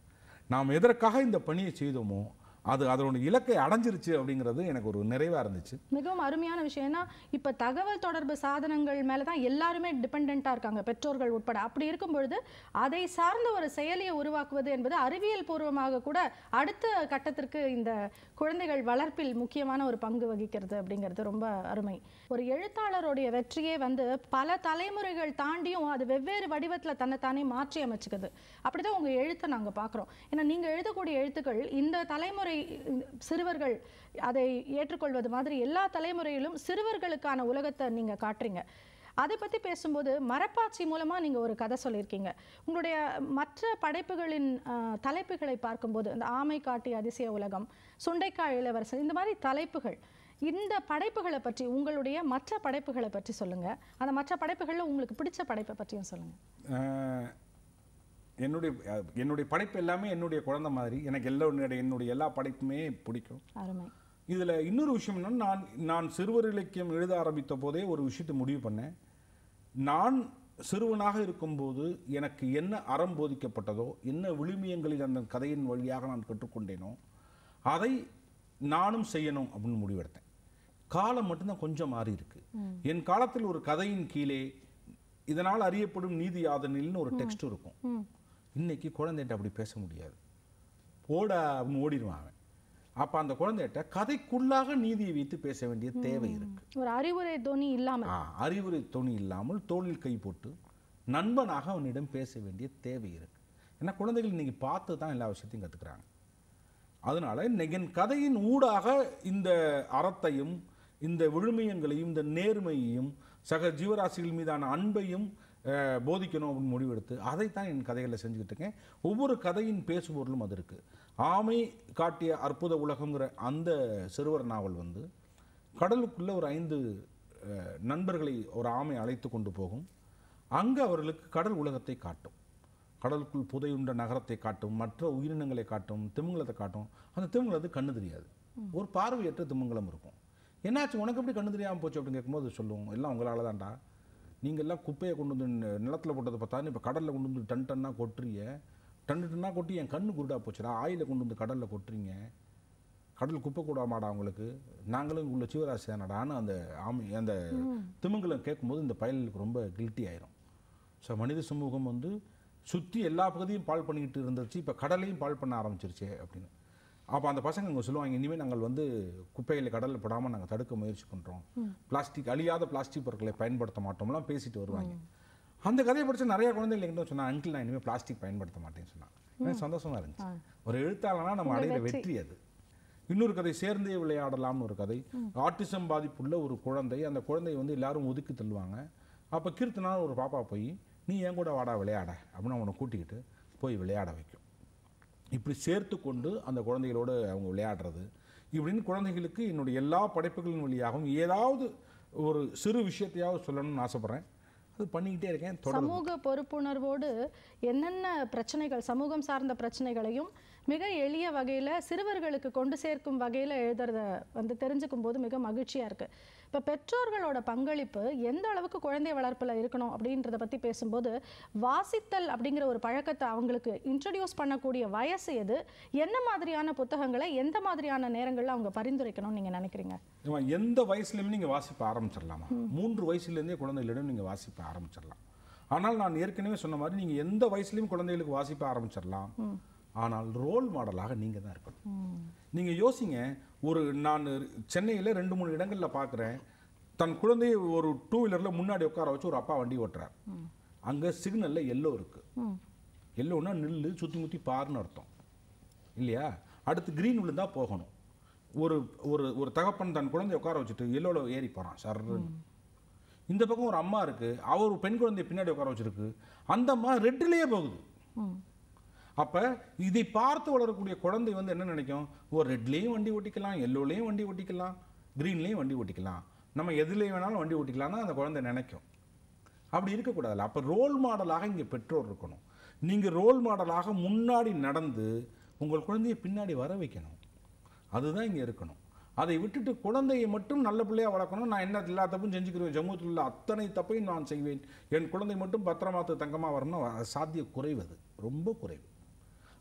[SPEAKER 7] நாம் எதற்காக இந்த பணியை செய்தோமோ அது அதனோட இலக்கை அடைஞ்சிருச்சு அப்படிங்கிறது எனக்கு ஒரு நிறைவாக இருந்துச்சு
[SPEAKER 6] மிகவும் அருமையான விஷயம் ஏன்னா இப்போ தகவல் தொடர்பு சாதனங்கள் மேலே தான் எல்லாருமே டிபெண்ட்டாக இருக்காங்க பெற்றோர்கள் உட்பட அப்படி இருக்கும் பொழுது அதை சார்ந்த ஒரு செயலியை உருவாக்குவது என்பது அறிவியல் பூர்வமாக கூட அடுத்த கட்டத்திற்கு இந்த குழந்தைகள் வளர்ப்பில் முக்கியமான ஒரு பங்கு வகிக்கிறது அப்படிங்கிறது ரொம்ப அருமை ஒரு எழுத்தாளருடைய வெற்றியே வந்து பல தலைமுறைகள் தாண்டியும் அது வெவ்வேறு வடிவத்தில் தன்னைத்தானே மாற்றி அமைச்சுக்குது அப்படிதான் உங்கள் எழுத்தை நாங்கள் பார்க்குறோம் ஏன்னா நீங்கள் எழுதக்கூடிய எழுத்துக்கள் இந்த தலைமுறை சிறுவர்கள் அதை ஏற்றுக்கொள்வது மாதிரி எல்லா தலைமுறையிலும் சிறுவர்களுக்கான உலகத்தை நீங்கள் காட்டுறீங்க அதை பற்றி பேசும்போது மரப்பாச்சி மூலமாக நீங்கள் ஒரு கதை சொல்லியிருக்கீங்க உங்களுடைய மற்ற படைப்புகளின் அஹ், தலைப்புகளை பார்க்கும்போது இந்த ஆமை காட்டி அதிசய உலகம் சுண்டைக்காய் இளவரசன் இந்த மாதிரி தலைப்புகள் இந்த படைப்புகளை பற்றி உங்களுடைய மற்ற படைப்புகளை பற்றி சொல்லுங்கள் அந்த மற்ற படைப்புகளில் உங்களுக்கு பிடிச்ச படைப்பை பற்றியும் சொல்லுங்கள்
[SPEAKER 7] அஹ், என்னுடைய அஹ், என்னுடைய படைப்பு எல்லாமே என்னுடைய குழந்தை மாதிரி எனக்கு எல்லா என்னுடைய எல்லா படைப்புமே பிடிக்கும்
[SPEAKER 6] அருமை
[SPEAKER 7] இதில் இன்னொரு விஷயம் என்னன்னா நான் நான் சிறுவர் இலக்கியம் எழுத ஆரம்பித்த போதே ஒரு விஷயத்தை முடிவு பண்ணேன் நான் சிறுவனாக இருக்கும்போது எனக்கு என்ன அறம் போதிக்கப்பட்டதோ என்ன விழுமியங்களில் அந்த கதையின் வழியாக நான் கற்றுக்கொண்டேனோ அதை நானும் செய்யணும் அப்படின்னு முடிவெடுத்தேன் காலம் மட்டும்தான் கொஞ்சம் மாறி இருக்கு என் காலத்தில் ஒரு கதையின் கீழே இதனால் அறியப்படும் நீதி யாதனில்னு ஒரு டெக்ஸ்ட் இருக்கும் இன்னைக்கு குழந்தைகிட்ட அப்படி பேச முடியாது போட அப்படின்னு ஓடிடுவான் அவன் அப்போ அந்த குழந்தைகிட்ட கதைக்குள்ளாக நீதியை வைத்து பேச வேண்டிய தேவை இருக்கு
[SPEAKER 6] ஒரு அறிவுரை தோனி இல்லாமல்
[SPEAKER 7] ஆ, அறிவுரை துணி இல்லாமல் தோளில் கை போட்டு நண்பனாக அவனிடம் பேச வேண்டிய தேவை இருக்கு ஏன்னா குழந்தைகள் இன்னைக்கு பார்த்து தான் எல்லா விஷயத்தையும் கற்றுக்குறாங்க அதனால இன்னைக்கு என் கதையின் ஊடாக இந்த அறத்தையும் இந்த விழுமியங்களையும் இந்த நேர்மையையும் சக ஜீவராசிகள் மீதான அன்பையும் அஹ், போதிக்கணும் அப்படின்னு முடிவெடுத்து அதைத்தான் என் கதைகளை செஞ்சுக்கிட்டு இருக்கேன் ஒவ்வொரு கதையின் பேசுபொருளும் அது இருக்கு ஆமை காட்டிய அற்புத உலகங்கிற அந்த சிறுவர் நாவல் வந்து கடலுக்குள்ள ஒரு ஐந்து அஹ், நண்பர்களை ஒரு ஆமை அழைத்து கொண்டு போகும் அங்கே அவர்களுக்கு கடல் உலகத்தை காட்டும் கடலுக்குள் புதையுண்ட நகரத்தை காட்டும் மற்ற உயிரினங்களை காட்டும் திமிங்கலத்தை காட்டும் அந்த திமிங்கலத்து கண்ணு தெரியாது ஒரு பார்வையற்ற திமிங்கலம் இருக்கும் என்னாச்சு உனக்கு எப்படி கண்ணு தெரியாமல் போச்சு அப்படின்னு கேட்கும்போது சொல்லுவோம் எல்லாம் உங்களால தான்டா நீங்கள் எல்லாம் குப்பையை கொண்டு வந்து நி- நிலத்துல போட்டதை பார்த்தா இப்போ கடலில் கொண்டு வந்து டன் டன்னா கொட்டுறீங்க டன் டன்னா கொட்டி என் கண்ணு குருடா போச்சுடா ஆயில கொண்டு வந்து கடலில் கொட்டுறீங்க கடல் குப்பை கூட மாடா உங்களுக்கு நாங்களும் உள்ள சிவராசி தானடான்னு அந்த ஆமை அந்த திமிங்கலம் கேட்கும்போது இந்த பயலுக்கு ரொம்ப கில்ட்டி ஆயிரும் ஸோ மனித சமூகம் வந்து சுற்றி எல்லா பகுதியும் பால் பண்ணிக்கிட்டு இருந்துச்சு இப்போ கடலையும் பால் பண்ண ஆரம்பிச்சிருச்சே அப்படின்னு அப்போ அந்த பசங்க இங்கே சொல்லுவாங்க இனிமேல் நாங்கள் வந்து குப்பைகளை கடலில் போடாமல் நாங்கள் தடுக்க முயற்சி பண்ணுறோம் பிளாஸ்டிக் அழியாத பிளாஸ்டிக் பொருட்களை பயன்படுத்த மாட்டோம்லாம் பேசிட்டு வருவாங்க அந்த கதையை படிச்ச நிறைய குழந்தைகள் எங்கிட்ட சொன்னா அங்கிள் நான் இனிமேல் பிளாஸ்டிக் பயன்படுத்த மாட்டேன்னு சொன்னாங்க எனக்கு சந்தோஷமா இருந்துச்சு ஒரு எழுத்தாளனா நம்ம அடையிற வெற்றி அது இன்னொரு கதை சேர்ந்தே விளையாடலாம்னு ஒரு கதை ஆட்டிசம் பாதிப்புள்ள ஒரு குழந்தை அந்த குழந்தையை வந்து எல்லாரும் ஒதுக்கி தள்ளுவாங்க அப்போ கீர்த்தனா ஒரு பாப்பா போய் நீ என் கூட வாடா விளையாட அப்படின்னு அவனை கூட்டிக்கிட்டு போய் விளையாட வைக்கும் இப்படி சேர்த்து கொண்டு அந்த குழந்தைகளோடு அவங்க விளையாடுறது இப்படின்னு குழந்தைகளுக்கு என்னுடைய எல்லா படைப்புகளின் வழியாகவும் ஏதாவது ஒரு சிறு விஷயத்தையாவது சொல்லணும்னு ஆசைப்பட்றேன் அது பண்ணிக்கிட்டே இருக்கேன் தொடர்ந்து
[SPEAKER 6] சமூக பொறுப்புணர்வோடு என்னென்ன பிரச்சனைகள் சமூகம் சார்ந்த பிரச்சனைகளையும் மிக எளிய வகையில் சிறுவர்களுக்கு கொண்டு சேர்க்கும் வகையில் எழுதுறத வந்து தெரிஞ்சுக்கும் போது மிக மகிழ்ச்சியாக இருக்குது இப்போ பெற்றோர்களோட பங்களிப்பு எந்த அளவுக்கு குழந்தை வளர்ப்பில் இருக்கணும் அப்படின்றத பற்றி பேசும்போது வாசித்தல் அப்படிங்கிற ஒரு பழக்கத்தை அவங்களுக்கு இன்ட்ரடியூஸ் பண்ணக்கூடிய வயசு எது என்ன மாதிரியான புத்தகங்களை எந்த மாதிரியான நேரங்களில் அவங்க பரிந்துரைக்கணும்னு நீங்கள் நினைக்கிறீங்க
[SPEAKER 7] இவன் எந்த வயசுலையுமே நீங்கள் வாசிப்ப ஆரம்பிச்சிடலாமா மூன்று வயசுலேருந்தே குழந்தைகளிடம் நீங்கள் வாசிப்ப ஆரம்பிச்சிடலாம் ஆனால் நான் ஏற்கனவே சொன்ன மாதிரி நீங்கள் எந்த வயசுலையும் குழந்தைகளுக்கு வாசிப்ப ஆரம்பிச்சிடலாம் ஆனால் ரோல் மாடலாக நீங்கள் தான் இருக்கணும் நீங்கள் யோசிங்க ஒரு நான் சென்னையில் ரெண்டு மூணு இடங்களில் பார்க்குறேன் தன் குழந்தையை ஒரு டூ வீலரில் முன்னாடி உட்கார வச்சு ஒரு அப்பா வண்டி ஓட்டுறார் அங்கே சிக்னலில் எல்லோ இருக்குது எல்லோன்னா நில்லு சுற்றி முற்றி பாருன்னு அர்த்தம் இல்லையா அடுத்து க்ரீன் விழுந்தா போகணும் ஒரு ஒரு ஒரு தகப்பன் தன் குழந்தைய உட்கார வச்சுட்டு எல்லோவில் ஏறி போகிறான் சர்ன்னு இந்த பக்கம் ஒரு அம்மா இருக்கு அவர் ஒரு பெண் குழந்தைய பின்னாடி உட்கார வச்சிருக்கு அந்த அம்மா ரெட்டிலேயே போகுது அப்ப இதை பார்த்து வளரக்கூடிய குழந்தை வந்து என்ன நினைக்கும் ஓ ரெட்லேயும் வண்டி ஓட்டிக்கலாம் எல்லோலேயும் வண்டி ஓட்டிக்கலாம் க்ரீன்லேயும் வண்டி ஓட்டிக்கலாம் நம்ம எதுலேயும் வேணாலும் வண்டி ஓட்டிக்கலாம்னு அந்த குழந்தை நினைக்கும் அப்படி இருக்கக்கூடாதுல்ல அப்போ ரோல் மாடலாக இங்கே பெற்றோர் இருக்கணும் நீங்கள் ரோல் மாடலாக முன்னாடி நடந்து உங்கள் குழந்தையை பின்னாடி வர வைக்கணும் அதுதான் இங்கே இருக்கணும் அதை விட்டுட்டு குழந்தையை மட்டும் நல்ல பிள்ளையா வளர்க்கணும் நான் என்ன எல்லா தப்பும் செஞ்சுக்கிறேன் ஜம்முத்தில் உள்ள அத்தனை தப்பையும் நான் செய்வேன் என் குழந்தை மட்டும் பத்திரமாத்து தங்கமாக வரணும் அது சாத்திய குறைவு அது ரொம்ப குறைவு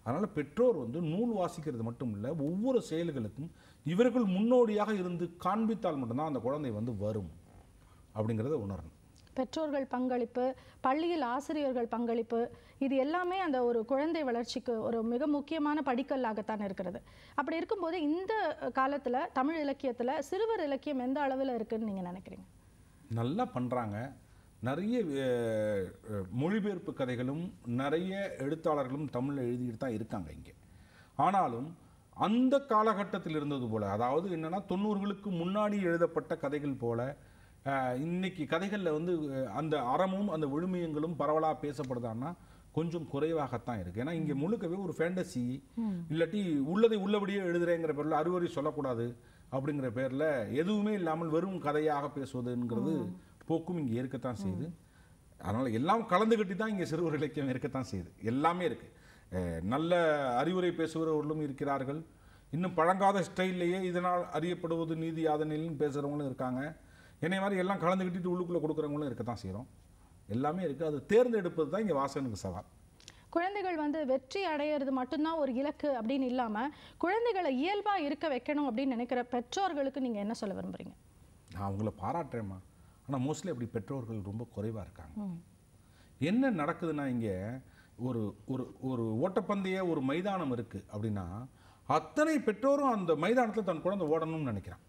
[SPEAKER 7] அதனால் பெற்றோர் வந்து நூல் வாசிக்கிறது மட்டும் இல்லை ஒவ்வொரு செயல்களுக்கும் இவர்கள் முன்னோடியாக இருந்து காண்பித்தால் மட்டும்தான் அந்த குழந்தை வந்து வரும் அப்படிங்கிறத உணரணும்
[SPEAKER 6] பெற்றோர்கள் பங்களிப்பு பள்ளியில் ஆசிரியர்கள் பங்களிப்பு இது எல்லாமே அந்த ஒரு குழந்தை வளர்ச்சிக்கு ஒரு மிக முக்கியமான படிக்கல்லாகத்தான் இருக்கிறது அப்படி இருக்கும்போது இந்த காலத்துல தமிழ் இலக்கியத்துல சிறுவர் இலக்கியம் எந்த அளவில் இருக்குன்னு நீங்க நினைக்கிறீங்க
[SPEAKER 7] நல்லா பண்ணுறாங்க நிறைய அஹ், அஹ், மொழிபெயர்ப்பு கதைகளும் நிறைய எழுத்தாளர்களும் தமிழில் எழுதிட்டு தான் இருக்காங்க இங்கே ஆனாலும் அந்த காலகட்டத்தில் இருந்தது போல அதாவது என்னன்னா தொண்ணூறுகளுக்கு முன்னாடி எழுதப்பட்ட கதைகள் போல அஹ், இன்னைக்கு கதைகளில் வந்து அஹ், அந்த அறமும் அந்த விழுமியங்களும் பரவலாக பேசப்படுதான்னா கொஞ்சம் குறைவாகத்தான் இருக்கு ஏன்னா இங்கே முழுக்கவே ஒரு ஃபேண்டசி இல்லாட்டி உள்ளதை உள்ளபடியே எழுதுறேங்கிற பேரில் அறுவரை சொல்லக்கூடாது அப்படிங்கிற பேரில் எதுவுமே இல்லாமல் வெறும் கதையாக பேசுவதுங்கிறது போக்கும் இங்கே இருக்கத்தான் செய்யுது அதனால் எல்லாம் கலந்துகட்டி தான் இங்கே சிறுவர் இலக்கியம் இருக்கத்தான் செய்யுது எல்லாமே இருக்கு அஹ் நல்ல அறிவுரை பேசுகிறவர்களும் இருக்கிறார்கள் இன்னும் பழங்காத ஸ்டைல்லையே இதனால் அறியப்படுவது நீதி யாதனையிலும் பேசுகிறவங்களும் இருக்காங்க என்னை மாதிரி எல்லாம் கலந்துக்கிட்டு உள்ளுக்குள்ளே கொடுக்குறவங்களும் இருக்கத்தான் செய்கிறோம் எல்லாமே இருக்குது அது தேர்ந்தெடுப்பது தான் இங்கே வாசகனுக்கு சவால்
[SPEAKER 6] குழந்தைகள் வந்து வெற்றி அடையிறது மட்டும்தான் ஒரு இலக்கு அப்படின்னு இல்லாம குழந்தைகளை இயல்பா இருக்க வைக்கணும் அப்படின்னு நினைக்கிற பெற்றோர்களுக்கு நீங்க என்ன சொல்ல விரும்புறீங்க
[SPEAKER 7] நான் அவங்கள பாராட்டுறேம்மா ஆனால் மோஸ்ட்லி அப்படி பெற்றோர்கள் ரொம்ப குறைவாக இருக்காங்க என்ன நடக்குதுன்னா இங்கே ஒரு ஒரு ஒரு ஓட்டப்பந்தய ஒரு மைதானம் இருக்குது அப்படின்னா அத்தனை பெற்றோரும் அந்த மைதானத்தில் தன் குழந்தை ஓடணும்னு நினைக்கிறான்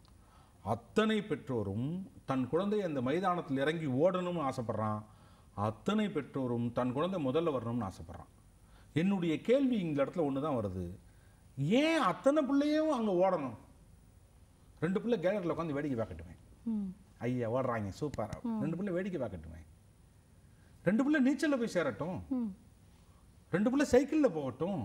[SPEAKER 7] அத்தனை பெற்றோரும் தன் குழந்தை அந்த மைதானத்தில் இறங்கி ஓடணும்னு ஆசைப்படுறான் அத்தனை பெற்றோரும் தன் குழந்தை முதல்ல வரணும்னு ஆசைப்படுறான் என்னுடைய கேள்வி இந்த இடத்துல ஒன்று தான் வருது ஏன் அத்தனை பிள்ளையும் அங்கே ஓடணும் ரெண்டு பிள்ளை கேலரியில் உட்காந்து வேடிக்கை பார்க்கட்டுவேன் ஐயா ஓடுறாங்க சூப்பர் ரெண்டு பிள்ளை வேடிக்கை பார்க்கட்டுவேன் ரெண்டு பிள்ளை நீச்சலில் போய் சேரட்டும் ரெண்டு பிள்ளை சைக்கிளில் போகட்டும்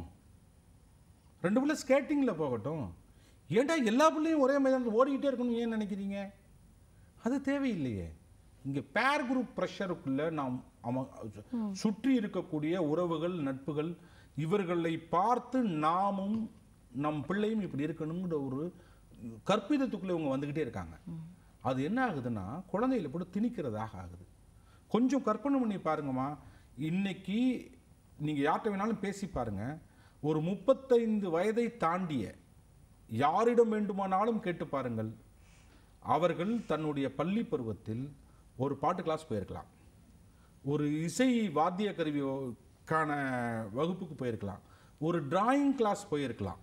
[SPEAKER 7] ரெண்டு பிள்ளை ஸ்கேட்டிங்கில் போகட்டும் ஏன்டா எல்லா பிள்ளையும் ஒரே மைதானத்தில் ஓடிக்கிட்டே இருக்கணும் ஏன் நினைக்கிறீங்க அது தேவையில்லையே இங்கே பேர் குரூப் ப்ரெஷருக்குள்ள நாம் அம சுற்றி இருக்கக்கூடிய உறவுகள் நட்புகள் இவர்களை பார்த்து நாமும் நம் பிள்ளையும் இப்படி இருக்கணுங்கிற ஒரு கற்பிதத்துக்குள்ளே இவங்க வந்துக்கிட்டே இருக்காங்க அது என்ன ஆகுதுன்னா குழந்தைகளை போட்டு திணிக்கிறதாக ஆகுது கொஞ்சம் கற்பனை பண்ணி பாருங்கம்மா இன்னைக்கு நீங்கள் யார்கிட்ட வேணாலும் பேசி பாருங்க ஒரு முப்பத்தைந்து வயதை தாண்டிய யாரிடம் வேண்டுமானாலும் கேட்டு பாருங்கள் அவர்கள் தன்னுடைய பள்ளி பருவத்தில் ஒரு பாட்டு கிளாஸ் போயிருக்கலாம் ஒரு இசை வாத்திய கருவிக்கான வகுப்புக்கு போயிருக்கலாம் ஒரு டிராயிங் கிளாஸ் போயிருக்கலாம்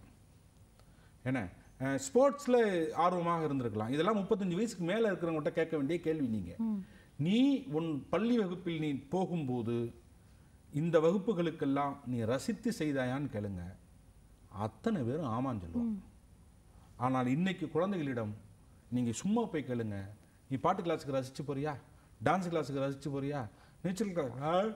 [SPEAKER 7] என்ன ஸ்போர்ட்ஸில் ஆர்வமாக இருந்திருக்கலாம் இதெல்லாம் முப்பத்தஞ்சு வயசுக்கு மேலே இருக்கிறவங்ககிட்ட கேட்க வேண்டிய கேள்வி நீங்கள் நீ உன் பள்ளி வகுப்பில் நீ போகும்போது இந்த வகுப்புகளுக்கெல்லாம் நீ ரசித்து செய்தாயான்னு கேளுங்க அத்தனை பேரும் ஆமான்னு சொல்லுவாங்க ஆனால் இன்னைக்கு குழந்தைகளிடம் நீங்கள் சும்மா போய் கேளுங்க நீ பாட்டு கிளாஸுக்கு ரசிச்சு போறியா டான்ஸ் கிளாஸுக்கு ரசிச்சு போறியா நீச்சல் கிளாஸ்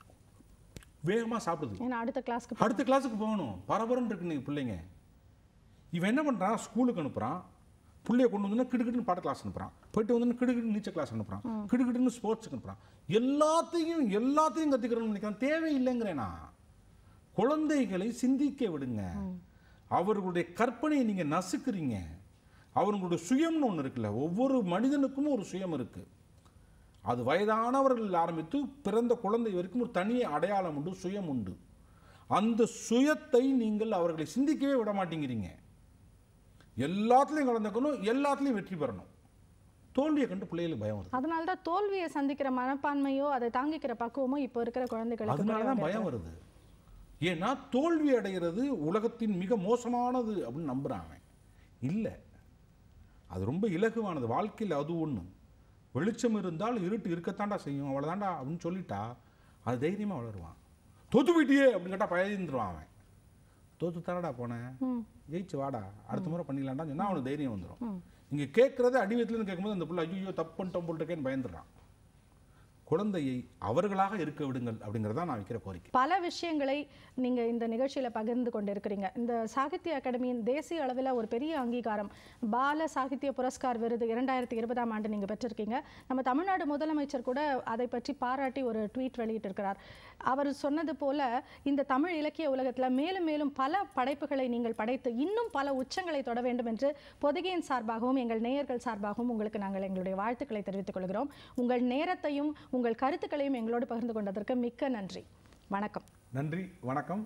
[SPEAKER 7] வேகமாக சாப்பிடுது
[SPEAKER 6] ஏன்னா அடுத்த கிளாஸ்க்கு
[SPEAKER 7] அடுத்த கிளாஸுக்கு போகணும் பரபரன்னு இருக்கு இன்னைக்கு பிள்ளைங்க இவன் என்ன பண்ணுறான் ஸ்கூலுக்கு அனுப்புகிறான் பிள்ளைய கொண்டு வந்து கிடுக்கிட்டுன்னு பாட்டு கிளாஸ் அனுப்புகிறான் போயிட்டு வந்து கிடுக்கிட்டு நீச்சல் கிளாஸ் அனுப்புகிறான் கிடுக்கிட்டுன்னு ஸ்போர்ட்ஸுக்கு அனுப்புகிறான் எல்லாத்தையும் எல்லாத்தையும் கற்றுக்கிறோம்னு நினைக்கிறான் தேவையில்லைங்கிறேன் நான் குழந்தைகளை சிந்திக்க விடுங்க அவர்களுடைய கற்பனையை நீங்கள் நசுக்குறீங்க அவர்களுடைய சுயம்னு ஒன்று இருக்குல்ல ஒவ்வொரு மனிதனுக்கும் ஒரு சுயம் இருக்கு அது வயதானவர்கள் ஆரம்பித்து பிறந்த குழந்தை வரைக்கும் ஒரு தனி அடையாளம் உண்டு சுயம் உண்டு அந்த சுயத்தை நீங்கள் அவர்களை சிந்திக்கவே விட மாட்டேங்கிறீங்க எல்லாத்துலேயும் கலந்துக்கணும் எல்லாத்துலேயும் வெற்றி பெறணும் தோல்வியை கண்டு பிள்ளைகளுக்கு பயம் வருது
[SPEAKER 6] அதனால தான் தோல்வியை சந்திக்கிற மனப்பான்மையோ அதை தாங்கிக்கிற பக்குவமோ இப்போ இருக்கிற குழந்தைகளுக்கு
[SPEAKER 7] அதனால தான்
[SPEAKER 6] குறைவாக
[SPEAKER 7] பயம் வருது ஏன்னா தோல்வி அடைகிறது உலகத்தின் மிக மோசமானது அப்படின்னு நம்புறான் அவன் இல்லை அது ரொம்ப இலகுவானது வாழ்க்கையில் அது ஒன்று வெளிச்சம் இருந்தால் இருட்டு இருக்கத்தாண்டா செய்யும் அவ்வளோதாண்டா அப்படின்னு சொல்லிட்டா அது தைரியமாக வளருவான் தோத்து போயிட்டியே அப்படின்னு கேட்டால் பயந்துருவான் அவன் தோத்து தானடா போனேன் ஜெயிச்சு வாடா அடுத்த முறை பண்ணிக்கலாம்டா சொன்னா அவனுக்கு தைரியம் வந்துடும் இங்கே கேட்குறத அடிவயத்துலேருந்து கேட்கும்போது அந்த பிள்ளை ஐயோ தப்பு பண்ணிட்டோம் போட்டுருக்கேன்னு பயந்துடுறான் குழந்தையை அவர்களாக இருக்க விடுங்கள் அப்படிங்கிறதா நான் வைக்கிற கோரிக்கை
[SPEAKER 6] பல விஷயங்களை நீங்க இந்த நிகழ்ச்சியில பகிர்ந்து கொண்டிருக்கிறீங்க இந்த சாகித்ய அகாடமியின் தேசிய அளவில் ஒரு பெரிய அங்கீகாரம் பால சாகித்ய புரஸ்கார் விருது இரண்டாயிரத்தி இருபதாம் ஆண்டு நீங்க பெற்றிருக்கீங்க நம்ம தமிழ்நாடு முதலமைச்சர் கூட அதை பற்றி பாராட்டி ஒரு ட்வீட் வெளியிட்டிருக்கிறார் அவர் சொன்னது போல இந்த தமிழ் இலக்கிய உலகத்துல மேலும் மேலும் பல படைப்புகளை நீங்கள் படைத்து இன்னும் பல உச்சங்களை தொட வேண்டும் என்று பொதிகையின் சார்பாகவும் எங்கள் நேயர்கள் சார்பாகவும் உங்களுக்கு நாங்கள் எங்களுடைய வாழ்த்துக்களை தெரிவித்துக் கொள்கிறோம் உங்கள் நேரத்தையும் உங்கள் கருத்துக்களையும் எங்களோடு பகிர்ந்து கொண்டதற்கு மிக்க நன்றி வணக்கம்
[SPEAKER 7] நன்றி வணக்கம்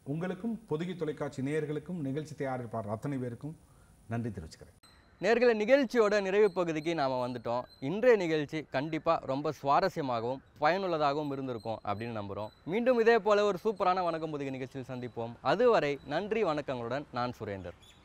[SPEAKER 7] உங்களுக்கும் பொதுகை தொலைக்காட்சி நேயர்களுக்கும் நிகழ்ச்சி தயாரிப்பாளர் அத்தனை பேருக்கும் நன்றி தெரிவிச்சுக்கிறேன்
[SPEAKER 1] நேர்களை நிகழ்ச்சியோட நிறைவு பகுதிக்கு நாம் வந்துட்டோம் இன்றைய நிகழ்ச்சி கண்டிப்பாக ரொம்ப சுவாரஸ்யமாகவும் பயனுள்ளதாகவும் இருந்திருக்கும் அப்படின்னு நம்புகிறோம் மீண்டும் இதே போல ஒரு சூப்பரான வணக்கம் புதுகை நிகழ்ச்சியில் சந்திப்போம் அதுவரை நன்றி வணக்கங்களுடன் நான் சுரேந்தர்